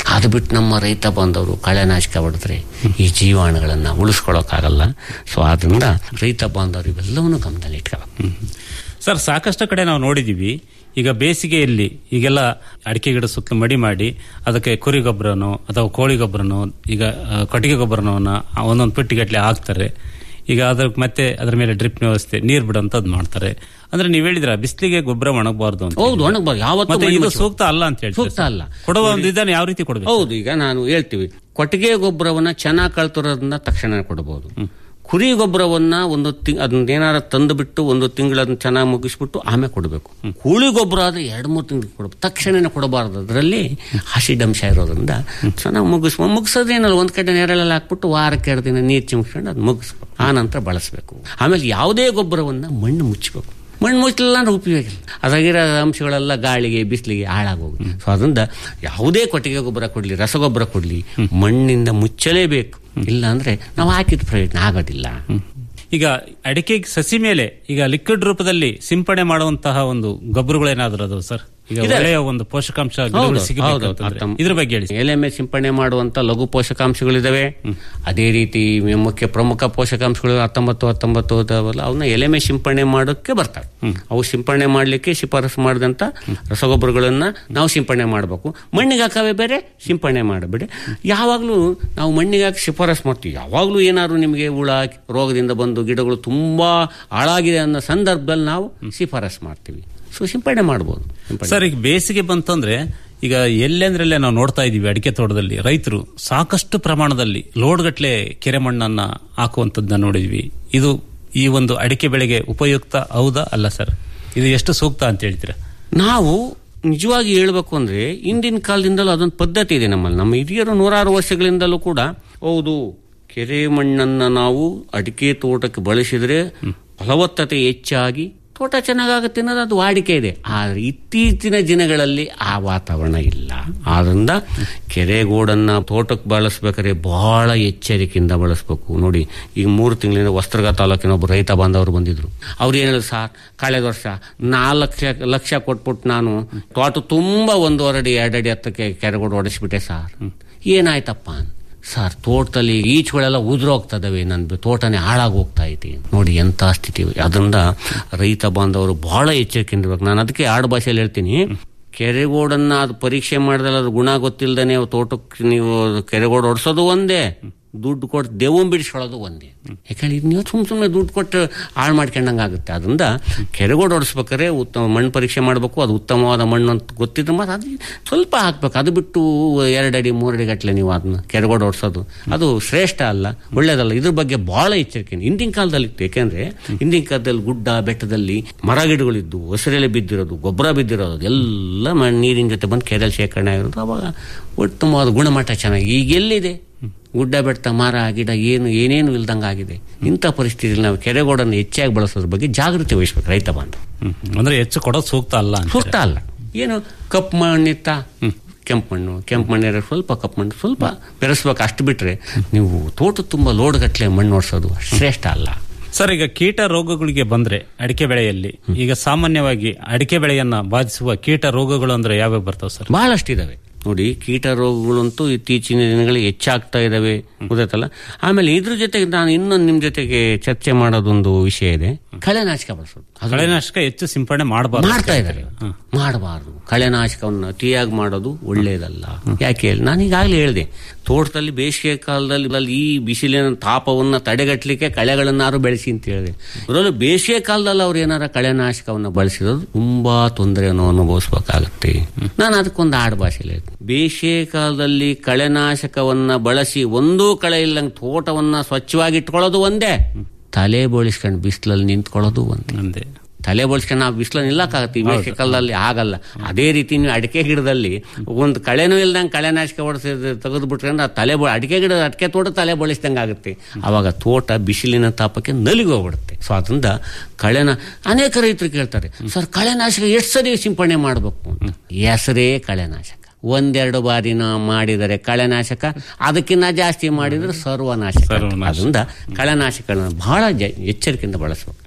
ಅದು ಬಿಟ್ಟು ನಮ್ಮ ರೈತ ಬಾಂಧವರು ಕಳೆನಾಶಕ ಹೊಡೆದ್ರೆ ಈ ಜೀವಾಣುಗಳನ್ನ ಉಳಿಸ್ಕೊಳ್ಳೋಕ್ಕಾಗಲ್ಲ ಸೊ ಆದ್ರಿಂದ ರೈತ ಬಾಂಧವರು ಇವೆಲ್ಲವನ್ನು ಗಮನದಲ್ಲಿ ಇಟ್ಕೋಬೇಕು ಸರ್ ಸಾಕಷ್ಟು ಕಡೆ ನಾವು ನೋಡಿದೀವಿ ಈಗ ಬೇಸಿಗೆಯಲ್ಲಿ ಈಗೆಲ್ಲ ಅಡಿಕೆ ಗಿಡ ಸುತ್ತಲೂ ಮಡಿ ಮಾಡಿ ಅದಕ್ಕೆ ಕುರಿ ಗೊಬ್ಬರನೋ ಅಥವಾ ಕೋಳಿ ಗೊಬ್ಬರನೋ ಈಗ ಆ, ಕೊಟ್ಟಿಗೆ ಗೊಬ್ಬರನೋನ ಒಂದೊಂದು ಪೆಟ್ಟಿಗಟ್ಟಲೆ ಹಾಕ್ತಾರೆ ಈಗ ಅದ್ರ ಮತ್ತೆ ಅದ್ರ ಮೇಲೆ ಡ್ರಿಪ್ ವ್ಯವಸ್ಥೆ ನೀರ್ ಬಿಡುವಂತದ್ದು ಮಾಡ್ತಾರೆ ಅಂದ್ರೆ ನೀವ್ ಹೇಳಿದ್ರ ಬಿಸಿಲಿಗೆ ಗೊಬ್ಬರ ಒಣಗಬಾರ್ದು ಅಂತ ಹೌದು ಒಣಗಬಾರ್ದು ಯಾವತ್ತೂ ಮತ್ತೆ ಮಣ್ಣು ಇದು ಮುಚ್ಚಬಾರ್ದು. ಸೂಕ್ತ ಅಲ್ಲ ಅಂತ ಹೇಳಿ ಸೂಕ್ತ ಅಲ್ಲ. ಕೊಡುವ ಒಂದು ವಿಧಾನ ಯಾವ ರೀತಿ ಕೊಡಬೇಕು ಹೌದು ಈಗ ನಾನು ಹೇಳ್ತೀವಿ ಕೊಟ್ಟಿಗೆ ಗೊಬ್ಬರವನ್ನ ಚೆನ್ನಾಗಿ ಕಳ್ತಿರೋದನ್ನ ತಕ್ಷಣ ಕೊಡಬಹುದು ಕುರಿ ಗೊಬ್ಬರವನ್ನ ಒಂದು ತಿಂಗ್ ಅದನ್ನ ಏನಾರ ತಂದು ಬಿಟ್ಟು ಒಂದು ತಿಂಗಳನ್ನ ಚೆನ್ನಾಗಿ ಮುಗಿಸ್ಬಿಟ್ಟು ಆಮೇಲೆ ಕೊಡಬೇಕು ಕೋಳಿ ಗೊಬ್ಬರ ಆದ್ರೆ ಎರಡು ಮೂರು ತಿಂಗಳು ಕೊಡಬೇಕು ತಕ್ಷಣನೇ ಕೊಡಬಾರ್ದು ಅದರಲ್ಲಿ ಹಸಿಡಂಶ ಇರೋದ್ರಿಂದ ಚೆನ್ನಾಗಿ ಮುಗಿಸ್ ಮುಗಿಸೋದೇನಲ್ಲ ಒಂದ್ ಕಡೆ ನೆರಳಲ್ಲಿ ಹಾಕ್ಬಿಟ್ಟು ವಾರಕ್ಕೆ ಎರಡು ದಿನ ನೀರು ಚಿಮ್ಸ್ಕೊಂಡು ಅದು ಮುಗಿಸ್ಬೇಕು ಆ ನಂತರ ಬಳಸಬೇಕು ಆಮೇಲೆ ಯಾವುದೇ ಗೊಬ್ಬರವನ್ನ ಮಣ್ಣು ಮುಚ್ಚಬೇಕು ಮಣ್ಣು ಮುಚ್ಚಲಿಲ್ಲ ಅಂದ್ರೆ ಉಪಯೋಗ ಇಲ್ಲ ಅದಾಗಿರೋ ಅಂಶಗಳೆಲ್ಲ ಗಾಳಿಗೆ ಬಿಸಿಲಿಗೆ ಹಾಳಾಗೋಗಿ ಸೊ ಅದರಿಂದ ಯಾವುದೇ ಕೊಟ್ಟಿಗೆ ಗೊಬ್ಬರ ಕೊಡಲಿ ರಸಗೊಬ್ಬರ ಕೊಡಲಿ ಮಣ್ಣಿಂದ ಮುಚ್ಚಲೇಬೇಕು ಇಲ್ಲ ಅಂದ್ರೆ ನಾವು ಹಾಕಿದ ಪ್ರಯೋಜನ ಆಗೋದಿಲ್ಲ ಈಗ ಅಡಿಕೆ ಸಸಿ ಮೇಲೆ ಈಗ ಲಿಕ್ವಿಡ್ ರೂಪದಲ್ಲಿ ಸಿಂಪಡಣೆ ಮಾಡುವಂತಹ ಒಂದು ಗೊಬ್ಬರಗಳೇನಾದ್ರೂ ಅದು ಸರ್ ಈಗ ಇದೆ. ಒಳ್ಳೆಯ ಒಂದು ಪೋಷಕಾಂಶ ಗಿಡಗಳು ಹೌದು, ಸಿಗಬೇಕು ಹೌದು, ಅಂತಂದ್ರೆ. ಅರ್ಥ- ಇದ್ರ ಬಗ್ಗೆ ಹೇಳಿ ಎಲೆ ಮೇಲೆ ಸಿಂಪಡಣೆ ಮಾಡುವಂತ ಲಘು ಪೋಷಕಾಂಶಗಳಿದಾವೆ ಅದೇ ರೀತಿ ಮುಖ್ಯ ಪ್ರಮುಖ ಪೋಷಕಾಂಶಗಳು ಹತ್ತೊಂಬತ್ತು ಹತ್ತೊಂಬತ್ತು ಇದಾವಲ್ಲ ಅವನ್ನ ಎಲೆ ಮೇಲೆ ಸಿಂಪಡಣೆ ಮಾಡೋಕ್ಕೆ ಬರ್ತವೆ ಅವು ಸಿಂಪಡಣೆ ಮಾಡಲಿಕ್ಕೆ ಶಿಫಾರಸು ಮಾಡಿದಂತ ರಸಗೊಬ್ಬರಗಳನ್ನ ನಾವು ಸಿಂಪಡಣೆ ಮಾಡಬೇಕು ಮಣ್ಣಿಗೆ ಹಾಕವೇ ಬೇರೆ ಸಿಂಪಡಣೆ ಮಾಡಬೇಡಿ ಯಾವಾಗಲೂ ನಾವು ಮಣ್ಣಿಗೆ ಹಾಕಿ ಶಿಫಾರಸು ಮಾಡ್ತೀವಿ ಯಾವಾಗಲೂ ಏನಾದ್ರು ನಿಮಗೆ ಹುಳ ರೋಗದಿಂದ ಬಂದು ಗಿಡಗಳು ತುಂಬಾ ಹಾಳಾಗಿದೆ ಅನ್ನೋ ಸಂದರ್ಭದಲ್ಲಿ ನಾವು ಶಿಫಾರಸು ಮಾಡ್ತೀವಿ ಸೊ ಸಿಂಪಡಣೆ ಮಾಡ್ಬೋದು ಸಿಂಪಡಣೆ ಸರ್ ಈಗ ಬೇಸಿಗೆ ಬಂತಂದ್ರೆ ಈಗ ಎಲ್ಲೆಂದ್ರಲ್ಲೇ ನಾವು ನೋಡ್ತಾ ಇದೀವಿ ಅಡಿಕೆ ತೋಟದಲ್ಲಿ ರೈತರು ಸಾಕಷ್ಟು ಪ್ರಮಾಣದಲ್ಲಿ ಲೋಡ್ಗಟ್ಲೆ ಕೆರೆ ಮಣ್ಣನ್ನ ಹಾಕುವಂತದ್ದನ್ನ ನೋಡಿದ್ವಿ ಇದು ಈ ಒಂದು ಅಡಿಕೆ ಬೆಳೆಗೆ ಉಪಯುಕ್ತ ಹೌದಾ ಅಲ್ಲ ಸರ್ ಇದು ಎಷ್ಟು ಸೂಕ್ತ ಅಂತ ಹೇಳ್ತೀರಾ ನಾವು ನಿಜವಾಗಿ ಹೇಳ್ಬೇಕು ಅಂದ್ರೆ ಹಿಂದಿನ ಕಾಲದಿಂದಲೂ ಅದೊಂದು ಪದ್ಧತಿ ಇದೆ ನಮ್ಮಲ್ಲಿ ನಮ್ಮ ಹಿರಿಯರು ನೂರಾರು ವರ್ಷಗಳಿಂದಲೂ ಕೂಡ ಹೌದು ಕೆರೆ ಮಣ್ಣನ್ನ ನಾವು ಅಡಿಕೆ ತೋಟಕ್ಕೆ ಬಳಸಿದ್ರೆ ಫಲವತ್ತತೆ ಹೆಚ್ಚಾಗಿ ತೋಟ ಚೆನ್ನಾಗಾಗುತ್ತೆ ಅನ್ನೋದು ಅದು ವಾಡಿಕೆ ಇದೆ ಆದರೆ ಇತ್ತೀಚಿನ ದಿನಗಳಲ್ಲಿ ಆ ವಾತಾವರಣ ಇಲ್ಲ ಆದ್ರಿಂದ ಕೆರೆಗೋಡನ್ನ ತೋಟಕ್ಕೆ ಬಳಸ್ಬೇಕಾದ್ರೆ ಬಹಳ ಎಚ್ಚರಿಕೆಯಿಂದ ಬಳಸಬೇಕು ನೋಡಿ ಈಗ ಮೂರು ತಿಂಗಳಿಂದ ವಸ್ತ್ರಗ ತಾಲೂಕಿನ ಒಬ್ಬ ರೈತ ಬಾಂಧವರು ಬಂದಿದ್ರು ಅವ್ರು ಏನು ಹೇಳಿದ್ರು ಸರ್ ಕಳೆದ ವರ್ಷ ನಾಲ್ಕು ಲಕ್ಷ ಲಕ್ಷ ಕೊಟ್ಬಿಟ್ಟು ನಾನು ತೋಟ ತುಂಬಾ ಒಂದೂವರೆ ಅಡಿ ಎರಡು ಅಡಿ ಹತ್ತಕ್ಕೆ ಕೆರೆಗೋಡು ಹೊಡೆಸ್ಬಿಟ್ಟೆ ಸರ್ ಏನಾಯ್ತಪ್ಪ ಅಂತ ಸರ್ ತೋಟದಲ್ಲಿ ಈಚುಗಳೆಲ್ಲ ಉದುರೋಗ್ತದವೆ ನನ್ನ ತೋಟನೇ ಹಾಳಾಗಿ ಹೋಗ್ತಾ ಐತಿ ನೋಡಿ ಎಂತ ಸ್ಥಿತಿ ಅದರಿಂದ ರೈತ ಬಾಂಧವರು ಬಹಳ ಎಚ್ಚರಿಕೆಯಿಂದ ಇರ್ಬೇಕು ನಾನು ಅದಕ್ಕೆ ಆಡು ಭಾಷೆಯಲ್ಲಿ ಹೇಳ್ತೀನಿ ಕೆರೆಗೋಡನ್ನ ಅದು ಪರೀಕ್ಷೆ ಮಾಡಿದ್ರೆ ಅದ್ರ ಗುಣ ಗೊತ್ತಿಲ್ಲದೆ ತೋಟಕ್ಕೆ ನೀವು ಕೆರೆಗೋಡು ಹೊಡ್ಸೋದು ಒಂದೇ ದುಡ್ಡು ಕೊಟ್ಟು ದೇವನ್ ಬಿಡಿಸ್ಕೊಳ್ಳೋದು ಒಂದೇ ಯಾಕಂದ್ರೆ ಇದು ನೀವು ಸುಮ್ ಸುಮ್ಮನೆ ದುಡ್ಡು ಕೊಟ್ಟು ಹಾಳು ಮಾಡ್ಕೊಂಡಂಗೆ ಆಗುತ್ತೆ ಅದರಿಂದ ಕೆರೆಗೋಡು ಹೊಡಿಸ್ಬೇಕಾದ್ರೆ ಉತ್ತಮ ಮಣ್ಣು ಪರೀಕ್ಷೆ ಮಾಡಬೇಕು ಅದು ಉತ್ತಮವಾದ ಮಣ್ಣು ಅಂತ ಗೊತ್ತಿದ್ರೆ ಮಾತ್ರ ಅದು ಸ್ವಲ್ಪ ಹಾಕ್ಬೇಕು ಅದು ಬಿಟ್ಟು ಎರಡು ಅಡಿ ಮೂರು ಅಡಿ ಗಟ್ಟಲೆ ನೀವು ಅದನ್ನ ಕೆರೆಗೋಡು ಹೊಡ್ಸೋದು ಅದು ಶ್ರೇಷ್ಠ ಅಲ್ಲ ಒಳ್ಳೇದಲ್ಲ ಇದ್ರ ಬಗ್ಗೆ ಬಹಳ ಎಚ್ಚರಿಕೆ ಹಿಂದಿನ ಕಾಲದಲ್ಲಿ ಇತ್ತು ಯಾಕೆಂದ್ರೆ ಹಿಂದಿನ ಕಾಲದಲ್ಲಿ ಗುಡ್ಡ ಬೆಟ್ಟದಲ್ಲಿ ಮರ ಗಿಡಗಳಿದ್ದು ಹಸಿರೆಲೆ ಬಿದ್ದಿರೋದು ಗೊಬ್ಬರ ಬಿದ್ದಿರೋದು ಎಲ್ಲ ಮಣ್ಣ್ ನೀರಿನ ಜೊತೆ ಬಂದು ಕೆರೆಯಲ್ಲಿ ಶೇಖರಣೆ ಆಗಿರೋದು ಅವಾಗ ಉತ್ತಮವಾದ ಗುಣಮಟ್ಟ ಚೆನ್ನಾಗಿ ಈಗ ಎಲ್ಲಿದೆ ಗುಡ್ಡ ಬೆಟ್ಟ ಮರ ಗಿಡ ಏನು ಏನೇನು ಇಲ್ದಂಗೆ ಆಗಿದೆ ಇಂಥ ಪರಿಸ್ಥಿತಿಯಲ್ಲಿ ನಾವು ಕೆರೆಗೋಡನ್ನು ಹೆಚ್ಚಾಗಿ ಬಳಸೋದ್ರ ಬಗ್ಗೆ ಜಾಗೃತಿ ವಹಿಸ್ಬೇಕು ರೈತ ಬಾಂಧವ ಅಂದ್ರೆ ಹೆಚ್ಚು ಕೊಡೋದು ಸೂಕ್ತ ಅಲ್ಲ ಅಂತ ಸೂಕ್ತ ಅಲ್ಲ ಏನು ಕಪ್ಪು ಮಣ್ಣಿತ್ತ ಕೆಂಪು ಮಣ್ಣು ಕೆಂಪು ಮಣ್ಣಿರೋ ಸ್ವಲ್ಪ ಕಪ್ಪು ಮಣ್ಣು ಸ್ವಲ್ಪ ಬೆರೆಸ್ಬೇಕು ಅಷ್ಟು ಬಿಟ್ರೆ ನೀವು ತೋಟ ತುಂಬ ಲೋಡ್ ಗಟ್ಟಲೆ ಮಣ್ಣು ಓಡಿಸೋದು ಶ್ರೇಷ್ಠ ಅಲ್ಲ ಸರ್ ಈಗ ಕೀಟ ರೋಗಗಳಿಗೆ ಬಂದ್ರೆ ಅಡಿಕೆ ಬೆಳೆಯಲ್ಲಿ ಈಗ ಸಾಮಾನ್ಯವಾಗಿ ಅಡಿಕೆ ಬೆಳೆಯನ್ನ ಬಾಧಿಸುವ ಕೀಟ ರೋಗಗಳು ಅಂದ್ರೆ ಯಾವ್ಯಾವ ಬರ್ತಾವ ಸರ್ ಬಹಳಷ್ಟಿದಾವೆ ನೋಡಿ ಕೀಟ ರೋಗಗಳಂತೂ ಇತ್ತೀಚಿನ ದಿನಗಳಲ್ಲಿ ಹೆಚ್ಚಾಗ್ತಾ ಇದಾವೆ ಗೊತ್ತಾಯ್ತಲ್ಲ ಆಮೇಲೆ ಇದ್ರ ಜೊತೆಗೆ ನಾನು ಇನ್ನೊಂದು ನಿಮ್ ಜೊತೆಗೆ ಚರ್ಚೆ ಮಾಡೋದೊಂದು ವಿಷಯ ಇದೆ ಕಳೆನಾಶಕ ಬಳಸೋದು ಅದು ಕಳೆನಾಶಕ ಹೆಚ್ಚು ಸಿಂಪಡಣೆ ಮಾಡಬಾರ್ದು ಮಾಡ್ತಾ ಇದ್ದಾರೆ ಮಾಡಬಾರ್ದು ಕಳೆನಾಶಕವನ್ನು ಅತಿಯಾಗಿ ಮಾಡೋದು ಒಳ್ಳೆಯದಲ್ಲ ಯಾಕೆ ಹೇಳಿ ನಾನು ಈಗಾಗಲೇ ಹೇಳಿದೆ ತೋಟದಲ್ಲಿ ಬೇಸಿಗೆ ಕಾಲದಲ್ಲಿ ಅಲ್ಲಿ ಈ ಬಿಸಿಲಿನ ತಾಪವನ್ನ ತಡೆಗಟ್ಟಲಿಕ್ಕೆ ಕಳೆಗಳನ್ನಾರು ಬೆಳೆಸಿ ಅಂತ ಹೇಳಿದೆ ಅದರಲ್ಲೂ ಬೇಸಿಗೆ ಕಾಲದಲ್ಲಿ ಅವ್ರು ಏನಾರ ಕಳೆನಾಶಕವನ್ನು ಬಳಸಿರೋದು ತುಂಬಾ ತೊಂದರೆಯನ್ನು ಅನುಭವಿಸ್ಬೇಕಾಗತ್ತೆ ನಾನು ಅದಕ್ಕೊಂದು ಆಡು ಭಾಷೆಯಲ್ಲಿ ಹೇಳ್ತೀನಿ ಬೇಸಿಗೆ ಕಾಲದಲ್ಲಿ ಕಳೆನಾಶಕವನ್ನ ಬಳಸಿ ಒಂದೂ ಕಳೆ ಇಲ್ಲಂಗೆ ತೋಟವನ್ನ ಸ್ವಚ್ಛವಾಗಿ ಇಟ್ಕೊಳ್ಳೋದು ಒಂದೇ ತಲೆ ಬೋಳಿಸ್ಕೊಂಡು ಬಿಸಿಲಲ್ಲಿ ನಿಂತ್ಕೊಳ್ಳೋದು ಒಂದೇ ಒಂದೇ ತಲೆ ಬೋಳ್ಸ್ಕೊಂಡು ನಾವು ಬಿಸಿಲಲ್ಲಿ ನಿಲ್ಲಕ್ಕಾಗತ್ತೆ ಈ ಬೇಸಿಗೆ ಕಾಲದಲ್ಲಿ ಆಗಲ್ಲ ಅದೇ ರೀತಿ ನೀವು ಅಡಿಕೆ ಗಿಡದಲ್ಲಿ ಒಂದು ಕಳೆನೂ ಇಲ್ದಂಗೆ ಕಳೆನಾಶಕ ಹೊಡೆಸಿ ತೆಗೆದು ಬಿಟ್ರೆ ತಲೆ ಬೋ ಅಡಿಕೆ ಗಿಡ ಅಡಿಕೆ ತೋಟ ತಲೆ ಬೋಳಿಸ್ದಂಗೆ ಆಗುತ್ತೆ ಅವಾಗ ತೋಟ ಬಿಸಿಲಿನ ತಾಪಕ್ಕೆ ನಲಿಗೆ ಹೋಗ್ಬಿಡುತ್ತೆ ಸೊ ಅದರಿಂದ ಕಳೆನ ಅನೇಕ ರೈತರು ಕೇಳ್ತಾರೆ ಸರ್ ಕಳೆನಾಶಕ ಎಷ್ಟು ಸರಿ ಸಿಂಪಡಣೆ ಮಾಡಬೇಕು ಅಂತ ಹೆಸರೇ ಕಳೆನಾಶಕ ಒಂದೆರಡು ಬಾರಿನ ಮಾಡಿದರೆ ಕಳೆನಾಶಕ ಅದಕ್ಕಿಂತ ಜಾಸ್ತಿ ಮಾಡಿದ್ರೆ ಸರ್ವನಾಶಕ ಸರ್ವನಾಶ. ಅದರಿಂದ ಕಳೆನಾಶಕಗಳನ್ನ ಬಹಳ ಜ- ಎಚ್ಚರಿಕೆಯಿಂದ ಬಳಸಬೇಕು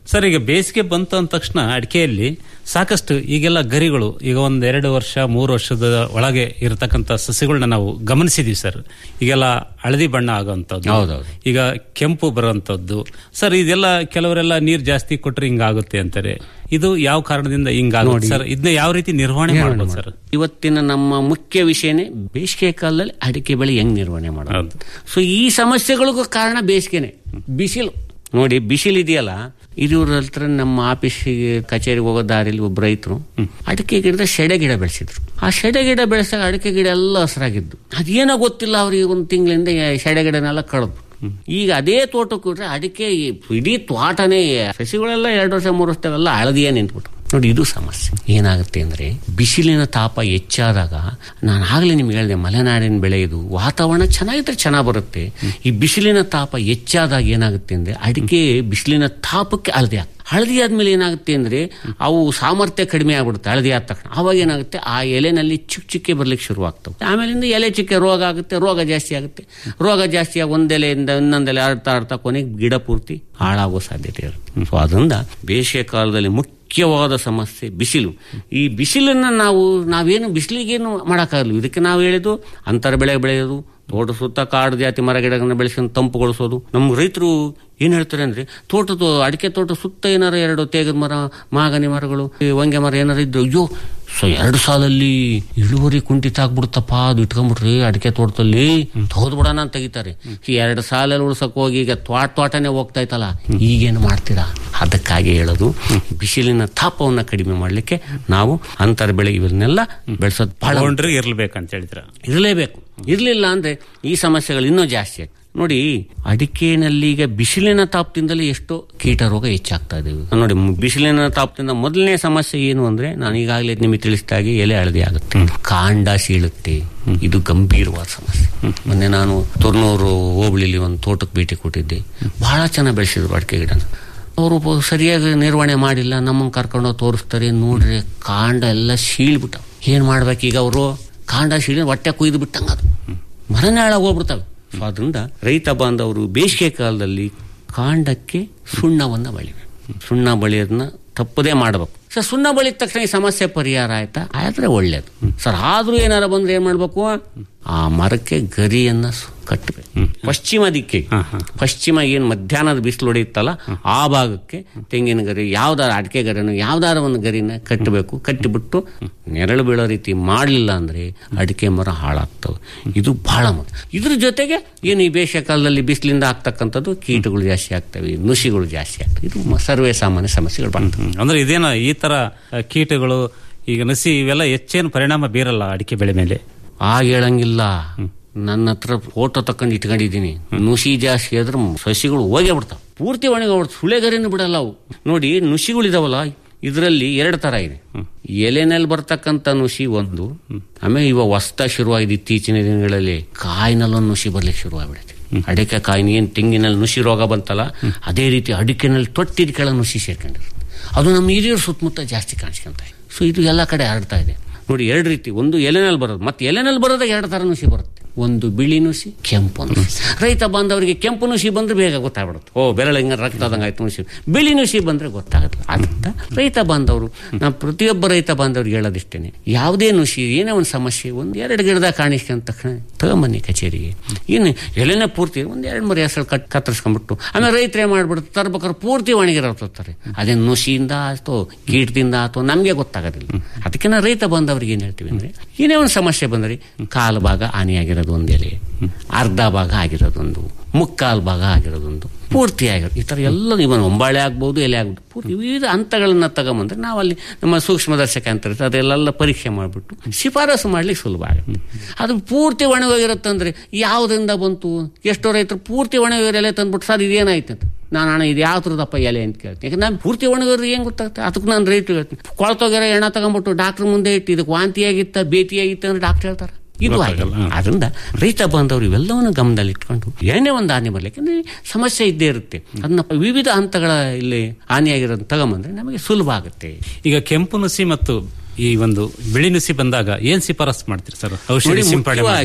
ಸರ್ ಈಗ ಬೇಸಿಗೆ ಬಂತು ಅಂದ ತಕ್ಷಣ ಅಡಿಕೆಯಲ್ಲಿ ಸಾಕಷ್ಟು ಈಗೆಲ್ಲ ಗರಿಗಳು ಈಗ ಒಂದ್ ಎರಡು ವರ್ಷ ಮೂರು ವರ್ಷದ ಒಳಗೆ ಇರತಕ್ಕಂತ ಸಸ್ಯಗಳನ್ನ ನಾವು ಗಮನಿಸಿದೀವಿ ಸರ್ ಈಗೆಲ್ಲ ಹಳದಿ ಬಣ್ಣ ಆಗುವಂತದ್ದು ಹೌದೌದು. ಈಗ ಕೆಂಪು ಬರುವಂತದ್ದು ಸರ್ ಇದೆಲ್ಲ ಕೆಲವರೆಲ್ಲ ನೀರ್ ಜಾಸ್ತಿ ಕೊಟ್ರೆ ಹಿಂಗಾಗುತ್ತೆ ಅಂತಾರೆ ಇದು ಯಾವ ಕಾರಣದಿಂದ ಹಿಂಗಾಗುತ್ತೆ ಸರ್ ಇದನ್ನ ಯಾವ ರೀತಿ ನಿರ್ವಹಣೆ ಮಾಡ್ಬೋದು ಸರ್ ಇವತ್ತಿನ ನಮ್ಮ ಮುಖ್ಯ ವಿಷಯನೇ ಬೇಸಿಗೆ ಕಾಲದಲ್ಲಿ ಅಡಿಕೆ ಬೆಳೆ ಹೆಂಗ್ ನಿರ್ವಹಣೆ ಮಾಡೋದು ಸೊ ಈ ಸಮಸ್ಯೆಗಳಿಗೂ ಕಾರಣ ಬೇಸಿಗೆನೆ ಬಿಸಿಲು ನೋಡಿ ಬಿಸಿಲು ಇದೆಯಲ್ಲ ಇವ್ರ ಹತ್ರ ನಮ್ಮ ಆಫೀಸಿಗೆ ಕಚೇರಿಗೆ ಹೋಗೋ ದಾರಿಲಿ ಒಬ್ಬ ರೈತರು ಅಡಿಕೆ ಗಿಡದ ಶೆಡೆ ಗಿಡ ಬೆಳೆಸಿದ್ರು ಆ ಶೆಡೆ ಗಿಡ ಬೆಳೆಸಾಗ ಅಡಿಕೆ ಗಿಡ ಎಲ್ಲ ಹಸಿರಾಗಿದ್ದು ಅದೇನೋ ಗೊತ್ತಿಲ್ಲ ಅವ್ರಿಗೆ ಒಂದು ತಿಂಗಳಿಂದ ಶೆಡೆ ಗಿಡನೆಲ್ಲ ಕಳೆದು ಈಗ ಅದೇ ತೋಟಕ್ಕೆ ಹೋದ್ರೆ ಅಡಿಕೆ ಈ ಇಡೀ ತೋಟನೇ ಸಸಿಗಳೆಲ್ಲ ಎರಡು ವರ್ಷ ಮೂರು ವರ್ಷದವೆಲ್ಲ ಹಳದಿಯೇ ನಿಂತ್ಬಿಟ್ಟು ನೋಡಿ ಇದು ಸಮಸ್ಯೆ ಏನಾಗುತ್ತೆ ಅಂದ್ರೆ ಬಿಸಿಲಿನ ತಾಪ ಹೆಚ್ಚಾದಾಗ ನಾನು ಆಗ್ಲೇ ನಿಮ್ಗೆ ಹೇಳಿದೆ ಮಲೆನಾಡಿನ ಬೆಳೆ ಇದು ವಾತಾವರಣ ಚೆನ್ನಾಗಿದ್ರೆ ಚೆನ್ನಾಗಿ ಬರುತ್ತೆ ಈ ಬಿಸಿಲಿನ ತಾಪ ಹೆಚ್ಚಾದಾಗ ಏನಾಗುತ್ತೆ ಅಂದ್ರೆ ಅಡಿಕೆ ಬಿಸಿಲಿನ ತಾಪಕ್ಕೆ ಹಳದಿ ಆಗ್ತದೆ ಹಳದಿ ಆದ್ಮೇಲೆ ಏನಾಗುತ್ತೆ ಅಂದ್ರೆ ಅವು ಸಾಮರ್ಥ್ಯ ಕಡಿಮೆ ಆಗ್ಬಿಡುತ್ತೆ ಹಳದಿ ಆದ ತಕ್ಷಣ ಅವಾಗ ಏನಾಗುತ್ತೆ ಆ ಎಲೆನಲ್ಲಿ ಚಿಕ್ಕ ಚಿಕ್ಕೆ ಬರ್ಲಿಕ್ಕೆ ಶುರು ಆಗ್ತವೆ ಆಮೇಲಿಂದ ಎಲೆ ಚಿಕ್ಕ ರೋಗ ಆಗುತ್ತೆ ರೋಗ ಜಾಸ್ತಿ ಆಗುತ್ತೆ ರೋಗ ಜಾಸ್ತಿ ಆಗಿ ಒಂದೆಲೆಯಿಂದ ಇನ್ನೊಂದೆಲೆ ಆಡ್ತಾ ಆಡ್ತಾ ಕೊನೆಗೆ ಗಿಡ ಪೂರ್ತಿ ಹಾಳಾಗೋ ಸಾಧ್ಯತೆ ಇರುತ್ತೆ ಸೊ ಅದರಿಂದ ಬೇಸಿಗೆ ಕಾಲದಲ್ಲಿ ಮುಖ್ಯವಾದ ಸಮಸ್ಯೆ ಬಿಸಿಲು ಈ ಬಿಸಿಲನ್ನ ನಾವು ನಾವೇನು ಬಿಸಿಲಿಗೇನು ಮಾಡೋಕ್ಕಾಗಲ್ಲ ಇದಕ್ಕೆ ನಾವು ಹೇಳಿದ್ದು ಅಂತರ ಬೆಳೆ ಬೆಳೆಯೋದು ತೋಟ ಸುತ್ತ ಕಾಡು ಜಾತಿ ಮರ ಗಿಡಗಳನ್ನ ಬೆಳೆಸ್ಕೊಂಡು ತಂಪುಗೊಳಿಸೋದು ನಮ್ಮ ರೈತರು ಏನ್ ಹೇಳ್ತಾರೆ ಅಂದ್ರೆ ತೋಟದ ಅಡಿಕೆ ತೋಟ ಸುತ್ತ ಏನಾರ ಎರಡು ತೇಗದ ಮರ ಮಾಗನಿ ಮರಗಳು ಈ ಹೊಂಗೆ ಮರ ಏನಾರ ಇದ್ರು ಅಯ್ಯೋ ಸೊ ಎರಡು ಸಾಲಲ್ಲಿ ಇಳುವರಿ ಕುಂಠಿತ ಆಗ್ಬಿಡುತ್ತಪ್ಪ ಅದು ಇಟ್ಕೊಂಡ್ಬಿಟ್ರಿ ಅಡಿಕೆ ತೋಟದಲ್ಲಿ ತೋದ್ ಬಿಡೋಣ ಅಂತ ತೆಗಿತಾರೆ ಈ ಎರಡು ಸಾಲಲ್ಲಿ ಉಳ್ಸಕ್ ಹೋಗಿ ಈಗ ತ್ವಾಟ ತ್ವಾಟನೆ ಹೋಗ್ತಾ ಇತ್ತಲ್ಲ ಈಗೇನು ಮಾಡ್ತೀರಾ ಅದಕ್ಕಾಗಿ ಹೇಳೋದು ಬಿಸಿಲಿನ ತಾಪವನ್ನ ಕಡಿಮೆ ಮಾಡ್ಲಿಕ್ಕೆ ನಾವು ಅಂತರ ಬೆಳೆ ಇವನ್ನೆಲ್ಲ ಬೆಳೆಸೋದು ಬಹಳ ಬೌಂಡ್ರಿ ಇರ್ಲೇಬೇಕಂತ ಹೇಳಿದ್ರ ಇರಲೇಬೇಕು ಇರಲಿಲ್ಲ ಅಂದ್ರೆ ಈ ಸಮಸ್ಯೆಗಳು ಇನ್ನೂ ಜಾಸ್ತಿ ಆಗ್ತದೆ ನೋಡಿ ಅಡಿಕೆನಲ್ಲಿ ಈಗ ಬಿಸಿಲಿನ ತಾಪದಿಂದಲೇ ಎಷ್ಟೋ ಕೀಟ ರೋಗ ಹೆಚ್ಚಾಗ್ತಾ ಇದೆ ನೋಡಿ ಮ್- ಬಿಸಿಲಿನ ತಾಪದಿಂದ ಮೊದಲನೇ ಸಮಸ್ಯೆ ಏನು ಅಂದ್ರೆ ನಾನು ಈಗಾಗಲೇ ನಿಮಗೆ ತಿಳಿಸಿದಾಗೆ ಎಲೆ ಹಳದಿ ಆಗುತ್ತೆ ಕಾಂಡ ಸೀಳುತ್ತೆ ಇದು ಗಂಭೀರವಾದ ಸಮಸ್ಯೆ ಮೊನ್ನೆ ನಾನು ತುರ್ನೂರು ಹೋಬಳಿಲಿ ಒಂದು ತೋಟಕ್ಕೆ ಭೇಟಿ ಕೊಟ್ಟಿದ್ದೆ ಬಹಳ ಚೆನ್ನಾಗಿ ಬೆಳೆಸಿದ್ರು ಅಡಿಕೆ ಗಿಡನ ಅವರು ಪ- ಸರಿಯಾಗಿ ನಿರ್ವಹಣೆ ಮಾಡಿಲ್ಲ ನಮ್ಮನ್ನು ಕರ್ಕೊಂಡು ಹೋಗಿ ತೋರಿಸ್ತಾರೆ ನೋಡ್ರಿ ಕಾಂಡ ಎಲ್ಲ ಸೀಳ್ಬಿಟ್ಟ ಏನ್ ಮಾಡ್ಬೇಕೀಗ ಅವರು ಕಾಂಡ ಸೀಳಿ ಹೊಟ್ಟೆ ಕುಯ್ದು ಬಿಟ್ಟಂಗ ಅದು ಮರನೇ ಹಾಳಾಗಿ ಹೋಗ್ಬಿಡ್ತವೆ ಸೊ ಅದರಿಂದ ರೈತ ಬಾಂಧವರು ಬೇಸಿಗೆ ಕಾಲದಲ್ಲಿ ಕಾಂಡಕ್ಕೆ ಸುಣ್ಣವನ್ನ ಬಳಿಬೇಕು ಸುಣ್ಣ ಬಳಿಯೋದನ್ನ ತಪ್ಪದೇ ಮಾಡಬೇಕು ಸರ್ ಸುಣ್ಣ ಬಳಿದ ತಕ್ಷಣ ಈ ಸಮಸ್ಯೆ ಪರಿಹಾರ ಆಯ್ತಾ ಆದ್ರೆ ಒಳ್ಳೇದು ಸರ್ ಆದ್ರೂ ಏನಾರ ಬಂದ್ರೆ ಏನ್ ಮಾಡ್ಬೇಕು ಆ ಮರಕ್ಕೆ ಗರಿಯನ್ನ ಸು- ಕಟ್ಟಬೇಕು ಪಶ್ಚಿಮ ದಿಕ್ಕಿಗೆ ಪಶ್ಚಿಮ ಏನ್ ಮಧ್ಯಾಹ್ನದ ಬಿಸಿಲು ಹೊಡೆಯುತ್ತಲ್ಲ ಆ ಭಾಗಕ್ಕೆ ತೆಂಗಿನ ಗರಿ ಯಾವ್ದಾರ ಅಡಿಕೆ ಗರಿನ ಯಾವ್ದಾರ ಒಂದು ಗರಿನ ಕಟ್ಟಬೇಕು ಕಟ್ಟಿಬಿಟ್ಟು ನೆರಳು ಬೀಳೋ ರೀತಿ ಮಾಡಲಿಲ್ಲ ಅಂದ್ರೆ ಅಡಿಕೆ ಮರ ಹಾಳಾಗ್ತವೆ ಇದು ಬಹಳ ಮುಖ್ಯ ಇದ್ರ ಜೊತೆಗೆ ಏನು ಈ ಬೇಸಿಗೆ ಕಾಲದಲ್ಲಿ ಬಿಸಿಲಿಂದ ಆಗ್ತಕ್ಕಂಥದ್ದು ಕೀಟಗಳು ಜಾಸ್ತಿ ಆಗ್ತವೆ ನುಸಿಗಳು ಜಾಸ್ತಿ ಆಗ್ತವೆ ಇದು ಮ- ಸರ್ವೇ ಸಾಮಾನ್ಯ ಸಮಸ್ಯೆಗಳು ಬರ್ತವೆ ಅಂದ್ರೆ ಇದೇನ ಈ ತರ ಆ, ಕೀಟಗಳು ಈಗ ನಸಿ ಇವೆಲ್ಲ ಹೆಚ್ಚೇನು ಪರಿಣಾಮ ಬೀರಲ್ಲ ಅಡಿಕೆ ಬೆಳೆ ಮೇಲೆ ಆಗ ಹೇಳಂಗಿಲ್ಲ ನನ್ನ ಹತ್ರ ಫೋಟೋ ತಕೊಂಡು ಇಟ್ಕೊಂಡಿದ್ದೀನಿ ನುಸಿ ಜಾಸ್ತಿ ಆದ್ರೆ ಸಸಿಗಳು ಹೋಗೇ ಬಿಡ್ತಾವ ಪೂರ್ತಿ ಒಣಗೋಗ್ಬಿಡ್ತು ಸುಳೆಗರಿನೂ ಬಿಡಲ್ಲ ಅವು ನೋಡಿ ನುಸಿಗಳಿದಾವಲ್ಲ ಇದರಲ್ಲಿ ಎರಡು ತರ ಇದೆ ಎಲೆನಲ್ಲಿ ಬರ್ತಕ್ಕಂಥ ನುಸಿ ಒಂದು ಆಮೇಲೆ ಇವಾಗ ಹೊಸ್ತ ಶುರುವಾಗಿದೆ ಇತ್ತೀಚಿನ ದಿನಗಳಲ್ಲಿ ಕಾಯಿನಲ್ಲೊಂದು ನುಸಿ ಬರ್ಲಿಕ್ಕೆ ಶುರುವಾಗ್ಬಿಡುತ್ತೆ ಅಡಿಕೆ ಕಾಯಿನ ಏನ್ ತೆಂಗಿನಲ್ಲಿ ನುಸಿ ರೋಗ ಬಂತಲ್ಲ ಅದೇ ರೀತಿ ಅಡಿಕೆನಲ್ಲಿ ತೊಟ್ಟಿದ ಕೆಳ ನುಸಿ ಸೇರ್ಕೊಂಡಿರುತ್ತೆ ಅದು ನಮ್ಮ ಹಿರಿಯರ ಸುತ್ತಮುತ್ತ ಜಾಸ್ತಿ ಕಾಣಿಸ್ಕೊಂತ ಇದೆ ಸೊ ಇದು ಎಲ್ಲ ಕಡೆ ಹರಡ್ತಾ ಇದೆ ನೋಡಿ ಎರಡು ರೀತಿ ಒಂದು ಎಲೆನಲ್ಲಿ ಬರೋದು ಮತ್ತೆ ಎಲೆನಲ್ಲಿ ಬರೋದಾಗ ಎರಡು ತರ ನುಸಿ ಬರುತ್ತೆ ಒಂದು ಬಿಳಿ ನುಸಿ ಕೆಂಪು ನುಸಿ ರೈತ ಬಾಂಧವರಿಗೆ ಕೆಂಪು ನುಸಿ ಬಂದ್ರೆ ಬೇಗ ಗೊತ್ತಾಗ್ಬಿಡುತ್ತೆ ಓ ಬೆರಳು ಹಿಂಗ ರಕ್ತ ಆದಂಗೆ ಆಯ್ತು ನುಸಿ ಬಿಳಿ ನುಸಿ ಬಂದ್ರೆ ಗೊತ್ತಾಗಲ್ಲ ಅದರಿಂದ ರೈತ ಬಾಂಧವರು ನಾವು ಪ್ರತಿಯೊಬ್ಬ ರೈತ ಬಾಂಧವ್ರಿಗೆ ಹೇಳೋದಿಷ್ಟೇನೆ ಯಾವುದೇ ನುಸಿ ಏನೇ ಒಂದು ಸಮಸ್ಯೆ ಒಂದು ಎರಡು ಗಿಡದಾಗ ಕಾಣಿಸ್ಕೊಂಡ ತಕ್ಷಣ ತಗೊಂಬನ್ನಿ ಕಚೇರಿಗೆ ಇನ್ನು ಎಲೆನೇ ಪೂರ್ತಿ ಒಂದ್ ಎರಡು ಮೂರು ಹೆಸರು ಕಟ್ ಕತ್ತರಿಸ್ಕೊಂಡ್ಬಿಟ್ಟು ಆಮೇಲೆ ರೈತರೇ ಮಾಡ್ಬಿಡ್ತು ತರ್ಬೇಕಾದ್ರೆ ಪೂರ್ತಿ ಒಣಗಿರೋತಾರೆ ಅದೇ ನುಸಿಯಿಂದ ಆಯ್ತು ಕೀಟದಿಂದ ಆಯ್ತು ನಮಗೆ ಗೊತ್ತಾಗೋದಿಲ್ಲ ಅದಕ್ಕೆ ನಾವು ರೈತ ಬಾಂಧವರಿಗೆ ಏನ್ ಹೇಳ್ತೀವಿ ಅಂದ್ರೆ ಏನೇ ಒಂದು ಸಮಸ್ಯೆ ಬಂದ್ರೆ ಕಾಲು ಭಾಗ ಹಾನಿಯಾಗಿರೋದು ಒಂದು ಎಲೆ ಅರ್ಧ ಭಾಗ ಆಗಿರೋದೊಂದು ಮುಕ್ಕಾಲು ಭಾಗ ಆಗಿರೋದೊಂದು ಪೂರ್ತಿ ಆಗಿರೋದು ಈ ಥರ ಎಲ್ಲ ಇವನ್ ಒಂಬಾಳೆ ಆಗ್ಬೋದು ಎಲೆ ಆಗ್ಬೋದು ಪೂರ್ತಿ ವಿವಿಧ ಹಂತಗಳನ್ನ ತಗೊಂಬಂದ್ರೆ ನಾವಲ್ಲಿ ನಮ್ಮ ಸೂಕ್ಷ್ಮದರ್ಶಕ ಅಂತ ಇರುತ್ತೆ ಅದೆಲ್ಲ ಪರೀಕ್ಷೆ ಮಾಡಿಬಿಟ್ಟು ಶಿಫಾರಸು ಮಾಡ್ಲಿಕ್ಕೆ ಸುಲಭ ಆಗುತ್ತೆ ಅದು ಪೂರ್ತಿ ಒಣಗೋಗಿರುತ್ತಂದ್ರೆ ಯಾವುದರಿಂದ ಬಂತು ಎಷ್ಟೋ ರೈತರು ಪೂರ್ತಿ ಒಣಗೋಗಿರೋ ಎಲೆ ತಂದ್ಬಿಟ್ಟು ಸರ್ ಇದೇನಾಯ್ತು ಅಂತ ನಾನು ಅಣ್ಣ ಇದು ಯಾವ ಥರದಪ್ಪ ಎಲೆ ಅಂತ ಕೇಳ್ತೀನಿ ಯಾಕಂದ್ರೆ ನಾನು ಪೂರ್ತಿ ಒಣಗೋದ್ರೆ ಏನು ಗೊತ್ತಾಗುತ್ತೆ ಅದಕ್ಕೆ ನಾನು ರೈಟ್ ಹೇಳ್ತೀನಿ ಕೊಳ್ತೋಗಿರೋ ಎಣ್ಣ ತಗೊಂಡ್ಬಿಟ್ಟು ಡಾಕ್ಟರ್ ಮುಂದೆ ಇಟ್ಟು ಇದಕ್ಕೆ ವಾಂತಿಯಾಗಿತ್ತ ಬೇತಿಯಾಗಿತ್ತ ಅಂದ್ರೆ ಡಾಕ್ಟರ್ ಹೇಳ್ತಾರೆ ಇದು ಆಗಿಲ್ಲ ಅದರಿಂದ ರೈತ ಬಾಂಧವರು ಇವೆಲ್ಲವನ್ನು ಗಮನದಲ್ಲಿ ಇಟ್ಕೊಂಡು ಏನೇ ಒಂದು ಹಾನಿ ಬರ್ಲಿಕ್ಕೆ ಅಂದ್ರೆ ಸಮಸ್ಯೆ ಇದ್ದೇ ಇರುತ್ತೆ ಅದನ್ನ ವಿವಿಧ ಹಂತಗಳ ಇಲ್ಲಿ ಹಾನಿಯಾಗಿರೋದನ್ನ ತಗೊಂಬಂದ್ರೆ ನಮಗೆ ಸುಲಭ ಆಗುತ್ತೆ ಈಗ ಕೆಂಪು ನುಸಿ ಮತ್ತು ಈ ಒಂದು ಬಿಳಿ ನುಸಿ ಬಂದಾಗ ಏನ್ ಶಿಫಾರಸ್ ಮಾಡ್ತೀರಿ ಸರ್ ಔಷಧಿ ನೋಡಿ, ಸಿಂಪಡಣೆ ಮುಖ್ಯವಾಗಿ ಮಾಡ್ಲಿಕ್ಕೆ?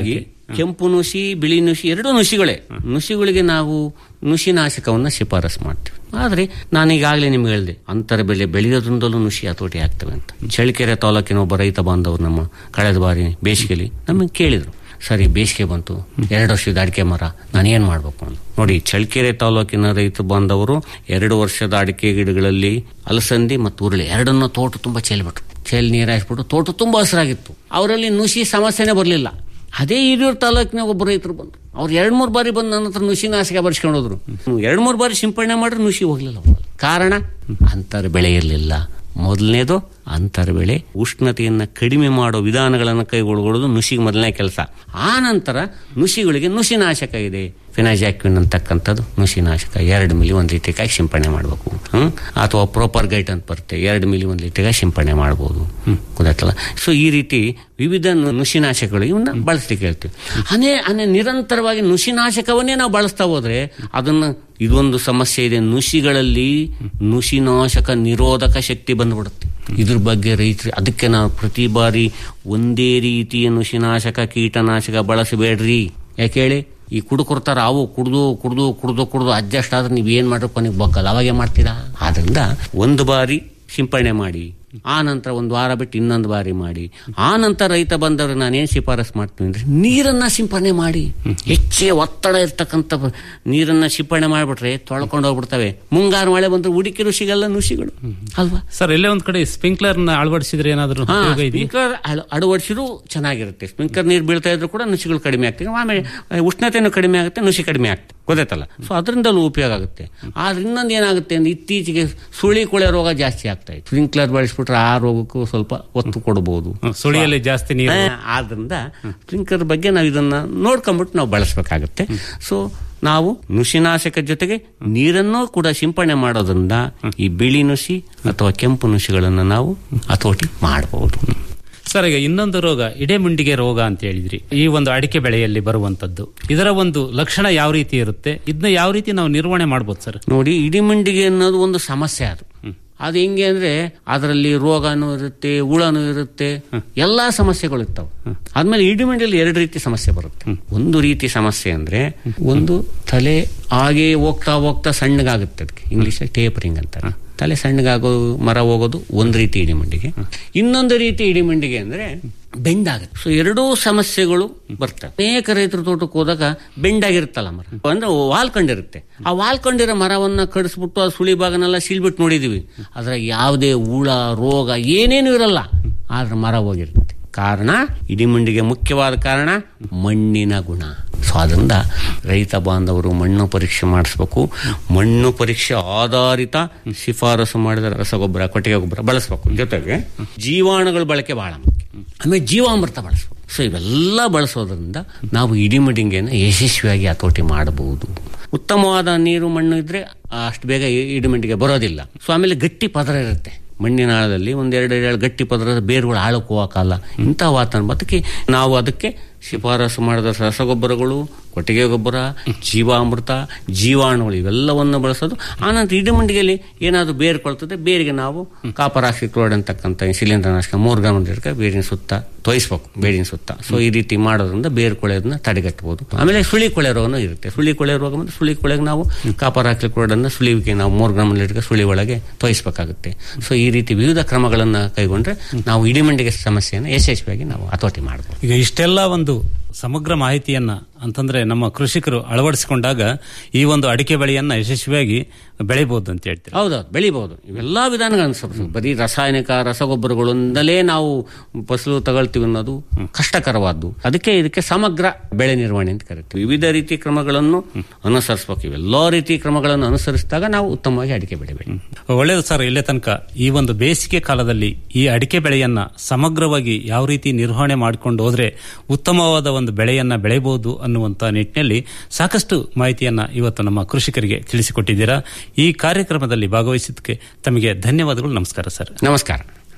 ಕೆಂಪು ನುಸಿ ಬಿಳಿ ನುಸಿ ಎರಡೂ ನುಸಿಗಳೇ ನುಸಿಗಳಿಗೆ ನಾವು ನುಸಿನಾಶಕವನ್ನ ಶಿಫಾರಸ್ ಮಾಡ್ತೀವಿ ಆದ್ರೆ ನಾನೀಗಾಗಲೇ ನಿಮ್ಗೆ ಹೇಳಿದೆ ಅಂತರ ಬೆಳೆ ಬೆಳೆಯೋದ್ರಿಂದಲೂ ನುಸಿ ಹತೋಟಿ ಆಗ್ತವೆ ಅಂತ ಚಳ್ಳಕೆರೆ ತಾಲೂಕಿನ ಒಬ್ಬ ರೈತ ಬಾಂಧವರು ನಮ್ಮ ಕಳೆದ ಬಾರಿ ಬೇಸಿಗೆಲಿ ನಮಗೆ ಕೇಳಿದ್ರು ಸರಿ ಬೇಸಿಗೆ ಬಂತು ಎರಡು ವರ್ಷದ ಅಡಿಕೆ ಮರ ನಾನೇನ್ ಮಾಡ್ಬೇಕು ಅಂತ ನೋಡಿ ಚಳ್ಳಕೆರೆ ತಾಲೂಕಿನ ರೈತ ಬಾಂಧವರು ಎರಡು ವರ್ಷದ ಅಡಿಕೆ ಗಿಡಗಳಲ್ಲಿ ಅಲಸಂದಿ ಮತ್ತು ಉರುಳಿ ಎರಡನ್ನೂ ತೋಟ ತುಂಬಾ ಚೆಲ್ಬಿಟ್ರು ಚೆಲ್ ನೀರು ಹಾಯಿಸ್ಬಿಟ್ಟು ತೋಟ ತುಂಬಾ ಹಸಿರಾಗಿತ್ತು ಅವರಲ್ಲಿ ನುಸಿ ಸಮಸ್ಯೆನೇ ಬರಲಿಲ್ಲ ಅದೇ ಹಿರಿಯೂರು ತಾಲೂಕಿನ ಒಬ್ಬ ರೈತರು ಬಂದ್ರು ಅವ್ರು ಎರಡ್ ಮೂರು ಬಾರಿ ಬಂದು ನನ್ನ ಹತ್ರ ನುಸಿ ನಾಶಕ ಬರ್ಸ್ಕೊಂಡು ಹೋದ್ರು ಎರಡ್ ಮೂರು ಬಾರಿ ಸಿಂಪಡಣೆ ಮಾಡ್ರೆ ನುಸಿ ಹೋಗ್ಲಿಲ್ಲ ಅವ್ರಲ್ಲಿ. ಕಾರಣ ಅಂತರ ಬೆಳೆ ಇರಲಿಲ್ಲ ಮೊದಲನೇದು ಅಂತರ ಬೆಳೆ ಉಷ್ಣತೆಯನ್ನ ಕಡಿಮೆ ಮಾಡೋ ವಿಧಾನಗಳನ್ನು ಕೈಗೊಳ್ಳುವುದು ನುಸಿಗೆ ಮೊದಲನೇ ಕೆಲಸ ಆ ನಂತರ ನುಸಿಗಳಿಗೆ ನುಸಿನಾಶಕ ಇದೆ ಫಿನಾಜಾಕ್ವಿನ್ ಅಂತಕ್ಕಂಥದ್ದು ನುಸಿನಾಶಕ ಎರಡು ಮಿಲಿ ಒಂದು ಲೀಟರ್ಗಾಗಿ ಸಿಂಪಡಣೆ ಮಾಡಬೇಕು ಹ್ಮ್ ಅಥವಾ ಪ್ರಾಪರ್ ಗೈಟ್ ಅಂತ ಬರುತ್ತೆ ಎರಡು ಮಿಲಿ ಒಂದು ಲೀಟರ್ಗಾಗಿ ಸಿಂಪಡಣೆ ಮಾಡಬಹುದು ಗೊತ್ತಾಯ್ತಲ್ಲ ಸೊ ಈ ರೀತಿ ವಿವಿಧ ನು- ನುಸಿನಾಶಕಗಳು ಇವನ್ನ ಬಳಸ್ಲಿಕ್ಕೆ ಹೇಳ್ತೀವಿ ಅನೇ ಅನೇ ನಿರಂತರವಾಗಿ ನುಸಿನಾಶಕವನ್ನೇ ನಾವು ಬಳಸ್ತಾ ಹೋದ್ರೆ ಅದನ್ನ ಇದೊಂದು ಸಮಸ್ಯೆ ಇದೆ ನುಸಿಗಳಲ್ಲಿ ನುಸಿನಾಶಕ ನಿರೋಧಕ ಶಕ್ತಿ ಬಂದ್ಬಿಡುತ್ತೆ ಇದ್ರ ಬಗ್ಗೆ ರೈತರು ಅದಕ್ಕೆ ನಾವು ಪ್ರತಿ ಬಾರಿ ಒಂದೇ ರೀತಿಯ ನುಸಿನಾಶಕ ಕೀಟನಾಶಕ ಬಳಸಬೇಡ್ರಿ ಯಾಕೆ ಹೇಳಿ ಈ ಕುಡುಕುರ್ತಾರ ಅವು ಕುಡ್ದು ಕುಡ್ದು ಕುಡ್ದು ಕುಡ್ದು ಅಡ್ಜಸ್ಟ್ ಆದ್ರೆ ನೀವು ಏನ್ ಮಾಡ್ರಿ ಕೊನೆಗೆ ಬಗ್ಗಲ್ಲ ಅವಾಗೆ ಮಾಡ್ತೀರಾ ಆದ್ರಿಂದ ಒಂದು ಬಾರಿ ಸಿಂಪಡಣೆ ಮಾಡಿ ಆ ನಂತರ ಒಂದು ವಾರ ಬಿಟ್ಟು ಇನ್ನೊಂದು ಬಾರಿ ಮಾಡಿ ಆ ನಂತರ ರೈತ ಬಂದವರು ನಾನೇನ್ ಶಿಫಾರಸ್ ಮಾಡ್ತೀನಿ ಅಂದ್ರೆ ನೀರನ್ನ ಸಿಂಪಡಣೆ ಮಾಡಿ ಹೆಚ್ಚೇ ಒತ್ತಡ ಇರ್ತಕ್ಕಂಥ ಬ- ನೀರನ್ನ ಸಿಂಪಡಣೆ ಮಾಡ್ಬಿಟ್ರೆ ತೊಳ್ಕೊಂಡು ಹೋಗ್ಬಿಡ್ತವೆ ಮುಂಗಾರು ಮಳೆ ಬಂದ್ರೆ ಹುಡುಕಿರು ಸಿಗಲ್ಲ ನುಸಿಗಳು ಅಲ್ವಾ ಸರ್ ಎಲ್ಲೇ ಒಂದ್ ಕಡೆ ಸ್ಪ್ರಿಂಕ್ಲರ್ ನ ಅಳವಡಿಸಿದ್ರೆ ಏನಾದ್ರು ಹಾ, ಉಪಯೋಗ ಇದೆಯಾ ಸ್ಪ್ರಿಂಕ್ಲರ್ ಅಳ- ಅಳವಡಿಸಿದ್ರು ಚೆನ್ನಾಗಿರುತ್ತೆ ಸ್ಪ್ರಿಂಕ್ಲರ್ ನೀರು ಬೀಳ್ತಾ ಇದ್ರು ಕೂಡ ನುಸಿಗಳು ಕಡಿಮೆ ಆಗ್ತವೆ ಆಮೇಲೆ ಆ, ಉಷ್ಣತೆನೂ ಕಡಿಮೆ ಆಗುತ್ತೆ ನುಸಿ ಕಡಿಮೆ ಆಗ್ತದೆ ಗೊತ್ತಾಯ್ತಲ್ಲ ಸೊ ಅದರಿಂದಲೂ ಉಪಯೋಗ ಆಗುತ್ತೆ ಆದ್ರೆ ಇನ್ನೊಂದು ಏನಾಗುತ್ತೆ ಅಂದ್ರೆ ಇತ್ತೀಚೆಗೆ ಸುಳಿ ಕೊಳೆ ರೋಗ ಜಾಸ್ತಿ ಆಗ್ತಾ ಇದೆ ಸ್ಪ್ರಿಂಕ್ಲರ್ ಬಳಸ್ಬಿಟ್ರೆ ಆ ರೋಗಕ್ಕೂ ಸ್ವಲ್ಪ ಒತ್ತು ಕೊಡಬಹುದು ಹ್ಮ್, ಸುಳಿಯಲ್ಲಿ ಜಾಸ್ತಿ ನೀರು ಆದ್ರಿಂದ ಸ್ಪ್ರಿಂಕ್ಲರ್ ಬಗ್ಗೆ ನಾವು ಇದನ್ನ ನೋಡ್ಕೊಂಡ್ಬಿಟ್ಟು ನಾವು ಬಳಸಬೇಕಾಗುತ್ತೆ ಸೊ ನಾವು ನುಸಿನಾಶಕ ಜೊತೆಗೆ ನೀರನ್ನು ಕೂಡ ಸಿಂಪಡಣೆ ಮಾಡೋದ್ರಿಂದ ಈ ಬಿಳಿ ನುಸಿ ಅಥವಾ ಕೆಂಪು ನುಸಿಗಳನ್ನು ನಾವು ಹತೋಟಿ ಮಾಡಬಹುದು ಸರ್ ಈಗ ಇನ್ನೊಂದು ರೋಗ ಇಡೆಮುಂಡಿಗೆ ರೋಗ ಅಂತ ಹೇಳಿದ್ರಿ ಈ ಒಂದು ಅಡಿಕೆ ಬೆಳೆಯಲ್ಲಿ ಬರುವಂತದ್ದು ಇದರ ಒಂದು ಲಕ್ಷಣ ಯಾವ ರೀತಿ ಇರುತ್ತೆ ಇದನ್ನ ಯಾವ ರೀತಿ ನಾವು ನಿರ್ವಹಣೆ ಮಾಡ್ಬೋದು ಸರ್ ನೋಡಿ ಇಡಿಮಂಡಿಗೆ ಅನ್ನೋದು ಒಂದು ಸಮಸ್ಯೆ ಅದು ಅದು ಹೆಂಗೆ ಅಂದ್ರೆ ಅದರಲ್ಲಿ ರೋಗನೂ ಇರುತ್ತೆ ಹುಳನೂ ಇರುತ್ತೆ ಎಲ್ಲಾ ಸಮಸ್ಯೆಗಳು ಇರ್ತಾವೆ ಆದ್ಮೇಲೆ ಇಡಿಮಂಡಿಯಲ್ಲಿ ಎರಡು ರೀತಿ ಸಮಸ್ಯೆ ಬರುತ್ತೆ ಒಂದು ರೀತಿ ಸಮಸ್ಯೆ ಅಂದ್ರೆ ಒಂದು ತಲೆ ಹಾಗೆ ಹೋಗ್ತಾ ಹೋಗ್ತಾ ಸಣ್ಣಗಾಗುತ್ತೆ ಅದಕ್ಕೆ ಇಂಗ್ಲಿಷ್ ಟೇಪರಿಂಗ್ ಅಂತಾರೆ ತಲೆ ಸಣ್ಣಗಾಗೋ ಮರ ಹೋಗೋದು ಒಂದು ರೀತಿ ಇಡಿಮಂಡಿಗೆ ಇನ್ನೊಂದು ರೀತಿ ಇಡಿಮಂಡಿಗೆ ಅಂದ್ರೆ ಬೆಂಡ್ ಆಗುತ್ತೆ ಸೊ ಎರಡೂ ಸಮಸ್ಯೆಗಳು ಬರ್ತವೆ ಅನೇಕ ರೈತರ ತೋಟಕ್ಕೆ ಹೋದಾಗ ಬೆಂಡ್ ಆಗಿರುತ್ತಲ್ಲ ಮರ ಅಂದ್ರೆ ವಾಲ್ಕೊಂಡಿರುತ್ತೆ ಆ ವಾಲ್ಕೊಂಡಿರೋ ಮರವನ್ನ ಕಡಿಸ್ಬಿಟ್ಟು ಆ ಸುಳಿ ಭಾಗನೆಲ್ಲ ಸೀಳ್ಬಿಟ್ಟು ನೋಡಿದೀವಿ ಅದ್ರಾಗ ಯಾವುದೇ ಹುಳ ರೋಗ ಏನೇನು ಇರಲ್ಲ ಆದ್ರೆ ಮರ ಹೋಗಿರುತ್ತೆ ಕಾರಣ ಇಡಿಮಂಡಿಗೆ ಮುಖ್ಯವಾದ ಕಾರಣ ಮಣ್ಣಿನ ಗುಣ ಸೊ ಅದರಿಂದ ರೈತ ಬಾಂಧವರು ಮಣ್ಣು ಪರೀಕ್ಷೆ ಮಾಡಿಸ್ಬೇಕು ಮಣ್ಣು ಪರೀಕ್ಷೆ ಆಧಾರಿತ ಶಿಫಾರಸು ಮಾಡಿದ ರಸಗೊಬ್ಬರ ಕೊಟ್ಟಿಗೆ ಗೊಬ್ಬರ ಬಳಸಬೇಕು ಜೊತೆಗೆ ಜೀವಾಣುಗಳ ಬಳಕೆ ಬಹಳ ಮುಖ್ಯ ಆಮೇಲೆ ಜೀವಾಮೃತ ಬಳಸಬೇಕು ಸೊ ಇವೆಲ್ಲ ಬಳಸೋದ್ರಿಂದ ನಾವು ಇಡಿಮಿಡಿಂಗೆನ ಯಶಸ್ವಿಯಾಗಿ ಹತೋಟಿ ಮಾಡಬಹುದು ಉತ್ತಮವಾದ ನೀರು ಮಣ್ಣು ಇದ್ರೆ ಅಷ್ಟು ಬೇಗ ಇ- ಇಡಿಮಿಂಡಿಗೆ ಬರೋದಿಲ್ಲ ಸೊ ಆಮೇಲೆ ಗಟ್ಟಿ ಪದರ ಇರುತ್ತೆ ಮಣ್ಣಿನ ಆಳದಲ್ಲಿ ಒಂದೆರಡು ಎರಡು ಗಟ್ಟಿ ಪದರದ ಬೇರುಗಳು ಆಳಕ್ಕೆ ಹೋಗಕ್ಕಲ್ಲ ಇಂಥ ವಾತಾವರಣ ಅದಕ್ಕೆ ನಾವು ಅದಕ್ಕೆ ಶಿಫಾರಸು ಮಾಡಿದ ರಸಗೊಬ್ಬರಗಳು ಕೊಟ್ಟಿಗೆ ಗೊಬ್ಬರ ಜೀವಾಮೃತ ಜೀವಾಣುಗಳು ಇವೆಲ್ಲವನ್ನು ಬಳಸೋದು ಆನಂತರ ಇಡಮಂಡಿಗೆಯಲ್ಲಿ ಏನಾದರೂ ಬೇರು ಕೊಳ್ತದೆ ಬೇರಿಗೆ ನಾವು ಕಾಪರಾಕ್ಸಿ ಕ್ಲೋರೈಡ್ ಅಂತಕ್ಕಂಥ ಶಿಲೀಂಧ್ರನಾಶಕ ಮೂರು ಗ್ರಾಮ್ ಇರ್ಕ ಬೇರಿನ ಸುತ್ತ ತೋಯಿಸ್ಬೇಕು ಬೇರಿನ ಸುತ್ತ ಸೊ ಈ ರೀತಿ ಮಾಡೋದ್ರಿಂದ ಬೇರು ಕೊಳೆಯೋದನ್ನ ತಡೆಗಟ್ಟಬಹುದು ಆಮೇಲೆ ಸುಳಿ ಕೊಳೆ ರೋಗನೂ ಇರುತ್ತೆ ಸುಳಿ ಕೊಳೆ ರೋಗ ಅಂದ್ರೆ ಸುಳಿ ಕೊಳೆಗೆ ನಾವು ಕಾಪರಾಕ್ಸಿ ಕ್ಲೋರೈಡ್ ಅನ್ನ ಸುಳಿವಿಗೆ ನಾವು ಮೂರು ಗ್ರಾಮ್ ಇಟ್ಕ ಸುಳಿ ಒಳಗೆ ತೋಯಿಸ್ಬೇಕಾಗುತ್ತೆ ಸೊ ಈ ರೀತಿ ವಿವಿಧ ಕ್ರಮಗಳನ್ನ ಕೈಗೊಂಡ್ರೆ ನಾವು ಇಡಿಮಂಡಿಗೆ ಸಮಸ್ಯೆಯನ್ನು ಯಶಸ್ವಿಯಾಗಿ ನಾವು ಹತೋಟಿ ಮಾಡಬಹುದು ಈಗ ಇಷ್ಟೆಲ್ಲ ಒಂದು ಸಮಗ್ರ ಮಾಹಿತಿಯನ್ನ ಅಂತಂದ್ರೆ ನಮ್ಮ ಕೃಷಿಕರು ಅಳವಡಿಸಿಕೊಂಡಾಗ ಈ ಒಂದು ಅಡಿಕೆ ಬೆಳೆಯನ್ನ ಯಶಸ್ವಿಯಾಗಿ ಬೆಳಿಬಹುದು ಅಂತ ಹೇಳ್ತೀರಾ ಹೌದೌದು ಬೆಳಿಬಹುದು ಇವೆಲ್ಲ ವಿಧಾನಗಳನ್ನು ಅನುಸರಿಸಬೇಕು ಬರೀ ರಾಸಾಯನಿಕ ರಸಗೊಬ್ಬರಗಳಿಂದಲೇ ನಾವು ಫಸಲು ತಗೊಳ್ತೀವಿ ಅನ್ನೋದು ಕಷ್ಟಕರವಾದ್ದು ಅದಕ್ಕೆ ಇದಕ್ಕೆ ಸಮಗ್ರ ಬೆಳೆ ನಿರ್ವಹಣೆ ಅಂತ ಕರಿತೀವಿ ವಿವಿಧ ರೀತಿ ಕ್ರಮಗಳನ್ನು ಅನುಸರಿಸಬೇಕು ಇವೆಲ್ಲ ರೀತಿ ಕ್ರಮಗಳನ್ನು ಅನುಸರಿಸಿದಾಗ ನಾವು ಉತ್ತಮವಾಗಿ ಅಡಿಕೆ ಬೆಳಿಬೇಕು ಒಳ್ಳೆಯದು ಸರ್ ಇಲ್ಲೇ ತನಕ ಈ ಒಂದು ಬೇಸಿಗೆ ಕಾಲದಲ್ಲಿ ಈ ಅಡಿಕೆ ಬೆಳೆಯನ್ನ ಸಮಗ್ರವಾಗಿ ಯಾವ ರೀತಿ ನಿರ್ವಹಣೆ ಮಾಡಿಕೊಂಡು ಹೋದ್ರೆ ಉತ್ತಮವಾದ ಒಂದು ಬೆಳೆಯನ್ನ ಬೆಳೆಯಬಹುದು ಅನ್ನುವಂತ ನಿಟ್ಟಿನಲ್ಲಿ ಸಾಕಷ್ಟು ಮಾಹಿತಿಯನ್ನ ಇವತ್ತು ನಮ್ಮ ಕೃಷಿಕರಿಗೆ ತಿಳಿಸಿಕೊಟ್ಟಿದ್ದೀರಾ ಈ ಕಾರ್ಯಕ್ರಮದಲ್ಲಿ ಭಾಗವಹಿಸಿದ್ದಕ್ಕೆ ತಮಗೆ ಧನ್ಯವಾದಗಳು ನಮಸ್ಕಾರ ಸರ್ ನಮಸ್ಕಾರ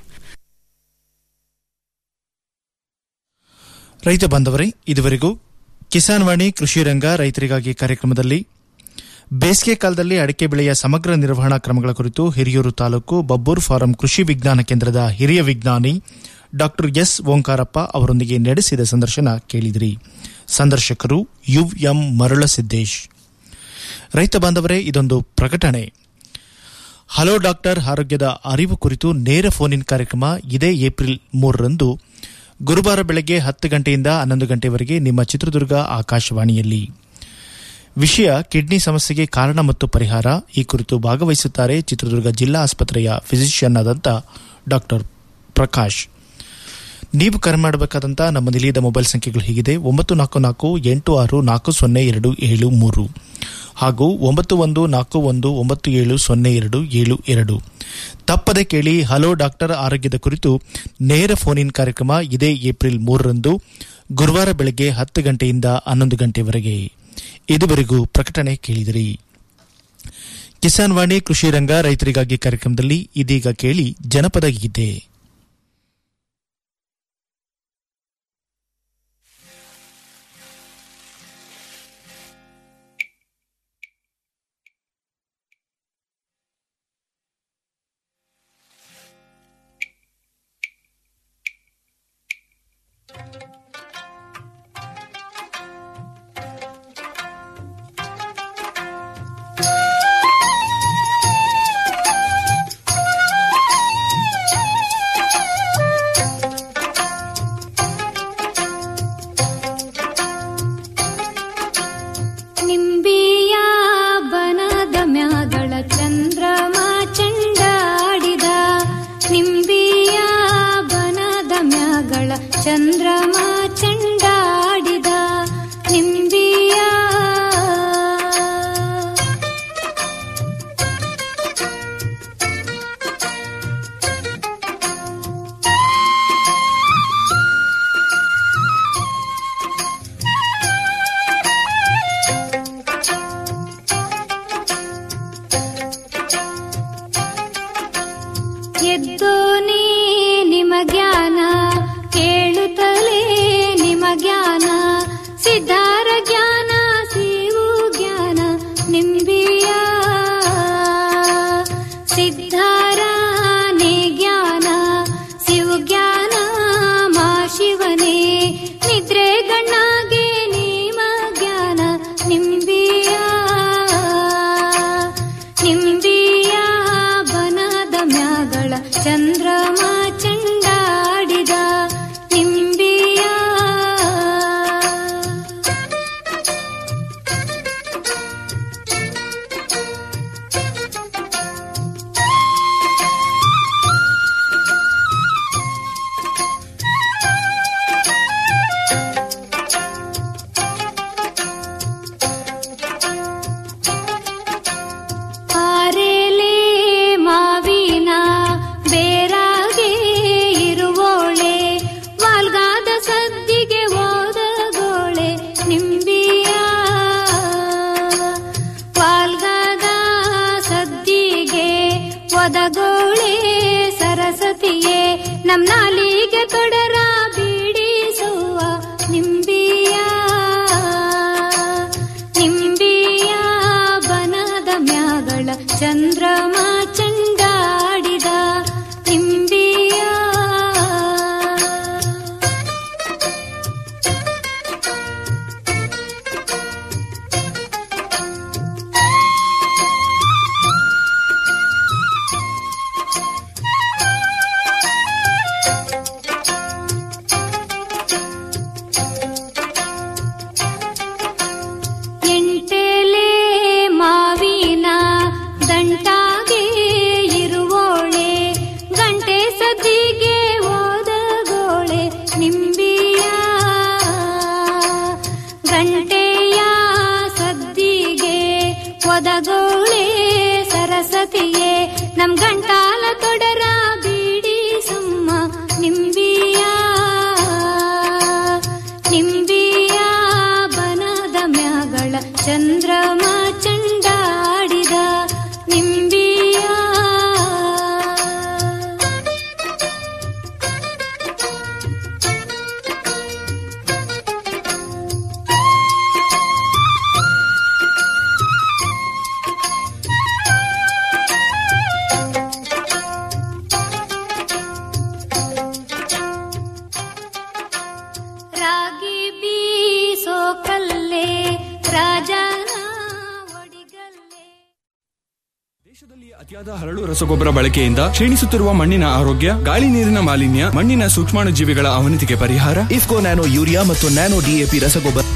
ರೈತ ಬಾಂಧವರೇ ಇದುವರೆಗೂ ಕಿಸಾನ್ ವಾಣಿ ಕೃಷಿ ರಂಗ ರೈತರಿಗಾಗಿ ಕಾರ್ಯಕ್ರಮದಲ್ಲಿ ಬೇಸಿಗೆ ಕಾಲದಲ್ಲಿ ಅಡಿಕೆ ಬೆಳೆಯ ಸಮಗ್ರ ನಿರ್ವಹಣಾ ಕ್ರಮಗಳ ಕುರಿತು ಹಿರಿಯೂರು ತಾಲೂಕು ಬಬ್ಬೂರ್ ಫಾರಂ ಕೃಷಿ ವಿಜ್ಞಾನ ಕೇಂದ್ರದ ಹಿರಿಯ ವಿಜ್ಞಾನಿ ಡಾಕ್ಟರ್ ಎಸ್ ಓಂಕಾರಪ್ಪ ಅವರೊಂದಿಗೆ ನಡೆಸಿದ ಸಂದರ್ಶನ ಕೇಳಿದಿರಿ ಸಂದರ್ಶಕರು ಯು ಎಂ ಮರಳಸಿದ್ದೇಶ್ ರೈತ ಬಾಂಧವರೇ ಇದೊಂದು ಪ್ರಕಟಣೆ ಹಲೋ ಡಾಕ್ಟರ್ ಆರೋಗ್ಯದ ಅರಿವು ಕುರಿತು ನೇರ ಫೋನ್ ಇನ್ ಕಾರ್ಯಕ್ರಮ ಇದೇ ಏಪ್ರಿಲ್ ಮೂರರಂದು ಗುರುವಾರ ಬೆಳಗ್ಗೆ ಹತ್ತು ಗಂಟೆಯಿಂದ ಹನ್ನೊಂದು ಗಂಟೆವರೆಗೆ ನಿಮ್ಮ ಚಿತ್ರದುರ್ಗ ಆಕಾಶವಾಣಿಯಲ್ಲಿ ವಿಷಯ ಕಿಡ್ನಿ ಸಮಸ್ಯೆಗೆ ಕಾರಣ ಮತ್ತು ಪರಿಹಾರ ಈ ಕುರಿತು ಭಾಗವಹಿಸುತ್ತಾರೆ ಚಿತ್ರದುರ್ಗ ಜಿಲ್ಲಾ ಆಸ್ಪತ್ರೆಯ ಫಿಸಿಷಿಯನ್ ಆದಂಥ ಡಾಕ್ಟರ್ ಪ್ರಕಾಶ್ ನೀವು ಕರೆ ಮಾಡಬೇಕಾದಂಥ ನಮ್ಮ ನಿಲಯದ ಮೊಬೈಲ್ ಸಂಖ್ಯೆಗಳು ಹೀಗಿದೆ ಒಂಬತ್ತು ನಾಲ್ಕು ನಾಲ್ಕು ಎಂಟು ಆರು ನಾಲ್ಕು ಸೊನ್ನೆ ಎರಡು ಏಳು ಮೂರು ಹಾಗೂ ಒಂಬತ್ತು ಒಂದು ನಾಲ್ಕು ಒಂದು ಒಂಬತ್ತು ಏಳು ಸೊನ್ನೆ ಎರಡು ಏಳು ಎರಡು ತಪ್ಪದೆ ಕೇಳಿ ಹಲೋ ಡಾಕ್ಟರ್ ಆರೋಗ್ಯದ ಕುರಿತು ನೇರ ಫೋನ್ ಇನ್ ಕಾರ್ಯಕ್ರಮ ಇದೇ ಏಪ್ರಿಲ್ ಮೂರರಂದು ಗುರುವಾರ ಬೆಳಗ್ಗೆ ಹತ್ತು ಗಂಟೆಯಿಂದ ಹನ್ನೊಂದು ಗಂಟೆವರೆಗೆ ಇದುವರೆಗೂ ಪ್ರಕಟಣೆ ಕೇಳಿದಿರಿ ಕಿಸಾನ್ ವಾಣಿ ಕೃಷಿ ರಂಗ ರೈತರಿಗಾಗಿ ಕಾರ್ಯಕ್ರಮದಲ್ಲಿ ಇದೀಗ ಕೇಳಿ ಜನಪದ ಗೀತೆ ನಿಂಬಿಯ ಬನದ ಮ್ಯಾಗಳ ಚಂದ್ರಮ ಚಂಡಾಡಿದ ನಿಂಬಿಯ ಬನದ ಮ್ಯಾಗಳ ಚಂದ್ರಮ ಚಂಡಾಡಿದ ನಿಂಬಿಯ ಎದ್ದೋನೇ ನಿಮ ಜ್ಞಾನ ಕೇಳುತ್ತಲೇ ನಿಮ ಜ್ಞಾನ ಸಿದ್ಧಾರ ಜ್ಞಾನ ಸಿವು ಜ್ಞಾನ ನಿಂಬಿಯ ಸಿದ್ಧಾರಾನೇ ಜ್ಞಾನ ಶಿವ ಜ್ಞಾನ ಮಾ ಶಿವನೇ ನಿದ್ರೆ ಗಣ್ಣಾಗೆ ನಿಮ ಜ್ಞಾನ ನಿಂಬಿಯ ನಿಂಬಿಯ ಬನದ ಮ್ಯಾಗಳ ಚಂದ್ರಮ ಚಂಡಾಡಿದ ನಿಂಬಿಯ ಆರೇಲೆ ಮಾವಿನ ಬೇರಾಗೆ ಇರುವೋಳೆ ವಾಲ್ಗಾದ ಸದ್ದಿಗೆ ಓದಗೋಳೆ ನಿಂಬಿಯ ವಾಲ್ಗಾದ ಸದ್ದಿಗೆ ಒದಗೋಳೆ ಸರಸ್ವತಿಯೇ ನಮ್ ನಾಲಿಗೆ ತೊಡರ ಬೀಡಿಸುವ ನಿಂಬಿಯ ನಿಂಬಿಯ ಬನದ ಮ್ಯಾಗಳ ಚಂದ್ರಮ ಚಂಡಾಡಿದ ನಿಂಬಿಯ ಎಂಟೆಲೆ ಮಾವಿನ ದಂಟಾಗೆ ಇರುವೋಳೆ ಗಂಟೆ ಸದ್ದಿಗೆ ಓದಗೋಳೆ ನಿಂಬಿಯ ಗಂಟೆಯ ಸದ್ದಿಗೆ ಒದಗೋಳೆ ಸರಸ್ವತಿಯೇ ನಮ್ ಗಂಟಾಲ ತೊಡರ ಬೀಡಿ ಸುಮ್ಮ ನಿಂಬಿಯ ನಿಂಬಿಯ ಬನದ ಮ್ಯಾಗಳ ಚಂದ್ರಮ ಚಂಡಾಡಿದ ನಿಂಬಿಯ ಅತಿಯಾದ ಹರಳು ರಸಗೊಬ್ಬರ ಬಳಕೆಯಿಂದ ಕ್ಷೀಣಿಸುತ್ತಿರುವ ಮಣ್ಣಿನ ಆರೋಗ್ಯ ಗಾಳಿ ನೀರಿನ ಮಾಲಿನ್ಯ ಮಣ್ಣಿನ ಸೂಕ್ಷ್ಮಾಣು ಜೀವಿಗಳ ಅವನತಿಗೆ ಪರಿಹಾರ ಇಫ್ಕೋ ನ್ಯಾನೋ ಯೂರಿಯಾ ಮತ್ತು ನ್ಯಾನೋ ಡಿಎಪಿ ರಸಗೊಬ್ಬರ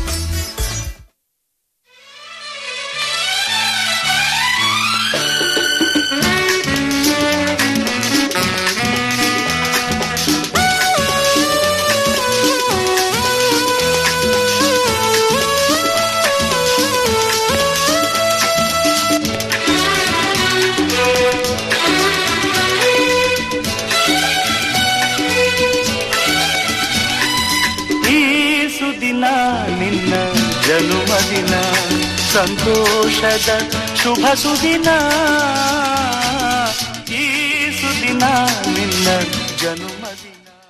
ಈ ಸುದಿನ ನಿನ್ನ ಜನುಮದಿನ ಸಂತೋಷದ ಶುಭ ಸುದಿನ ಈ ಸುದಿನ ನಿನ್ನ ಜನುಮದಿನ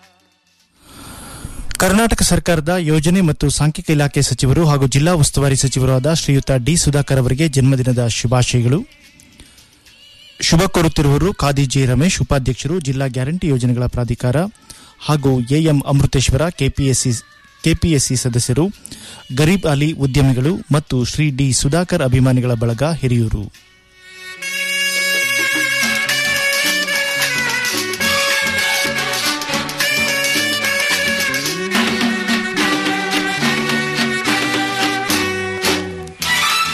ಕರ್ನಾಟಕ ಸರ್ಕಾರದ ಯೋಜನೆ ಮತ್ತು ಸಾಂಖ್ಯಿಕ ಇಲಾಖೆ ಸಚಿವರು ಹಾಗೂ ಜಿಲ್ಲಾ ಉಸ್ತುವಾರಿ ಸಚಿವರಾದ ಶ್ರೀಯುತ ಡಿ ಸುಧಾಕರ್ ಅವರಿಗೆ ಜನ್ಮದಿನದ ಶುಭಾಶಯಗಳು ಶುಭ ಕೋರುತ್ತಿರುವವರು ಖಾದಿ ಜೆ ರಮೇಶ್ ಉಪಾಧ್ಯಕ್ಷರು ಜಿಲ್ಲಾ ಗ್ಯಾರಂಟಿ ಯೋಜನೆಗಳ ಪ್ರಾಧಿಕಾರ ಹಾಗೂ ಎಎಂ ಅಮೃತೇಶ್ವರ ಕೆಪಿಎಸ್ಸಿ ಕೆಪಿಎಸ್ಸಿ ಸದಸ್ಯರು ಗರೀಬ್ ಅಲಿ ಉದ್ಯಮಿಗಳು ಮತ್ತು ಶ್ರೀ ಡಿ ಸುಧಾಕರ್ ಅಭಿಮಾನಿಗಳ ಬಳಗ ಹಿರಿಯೂರು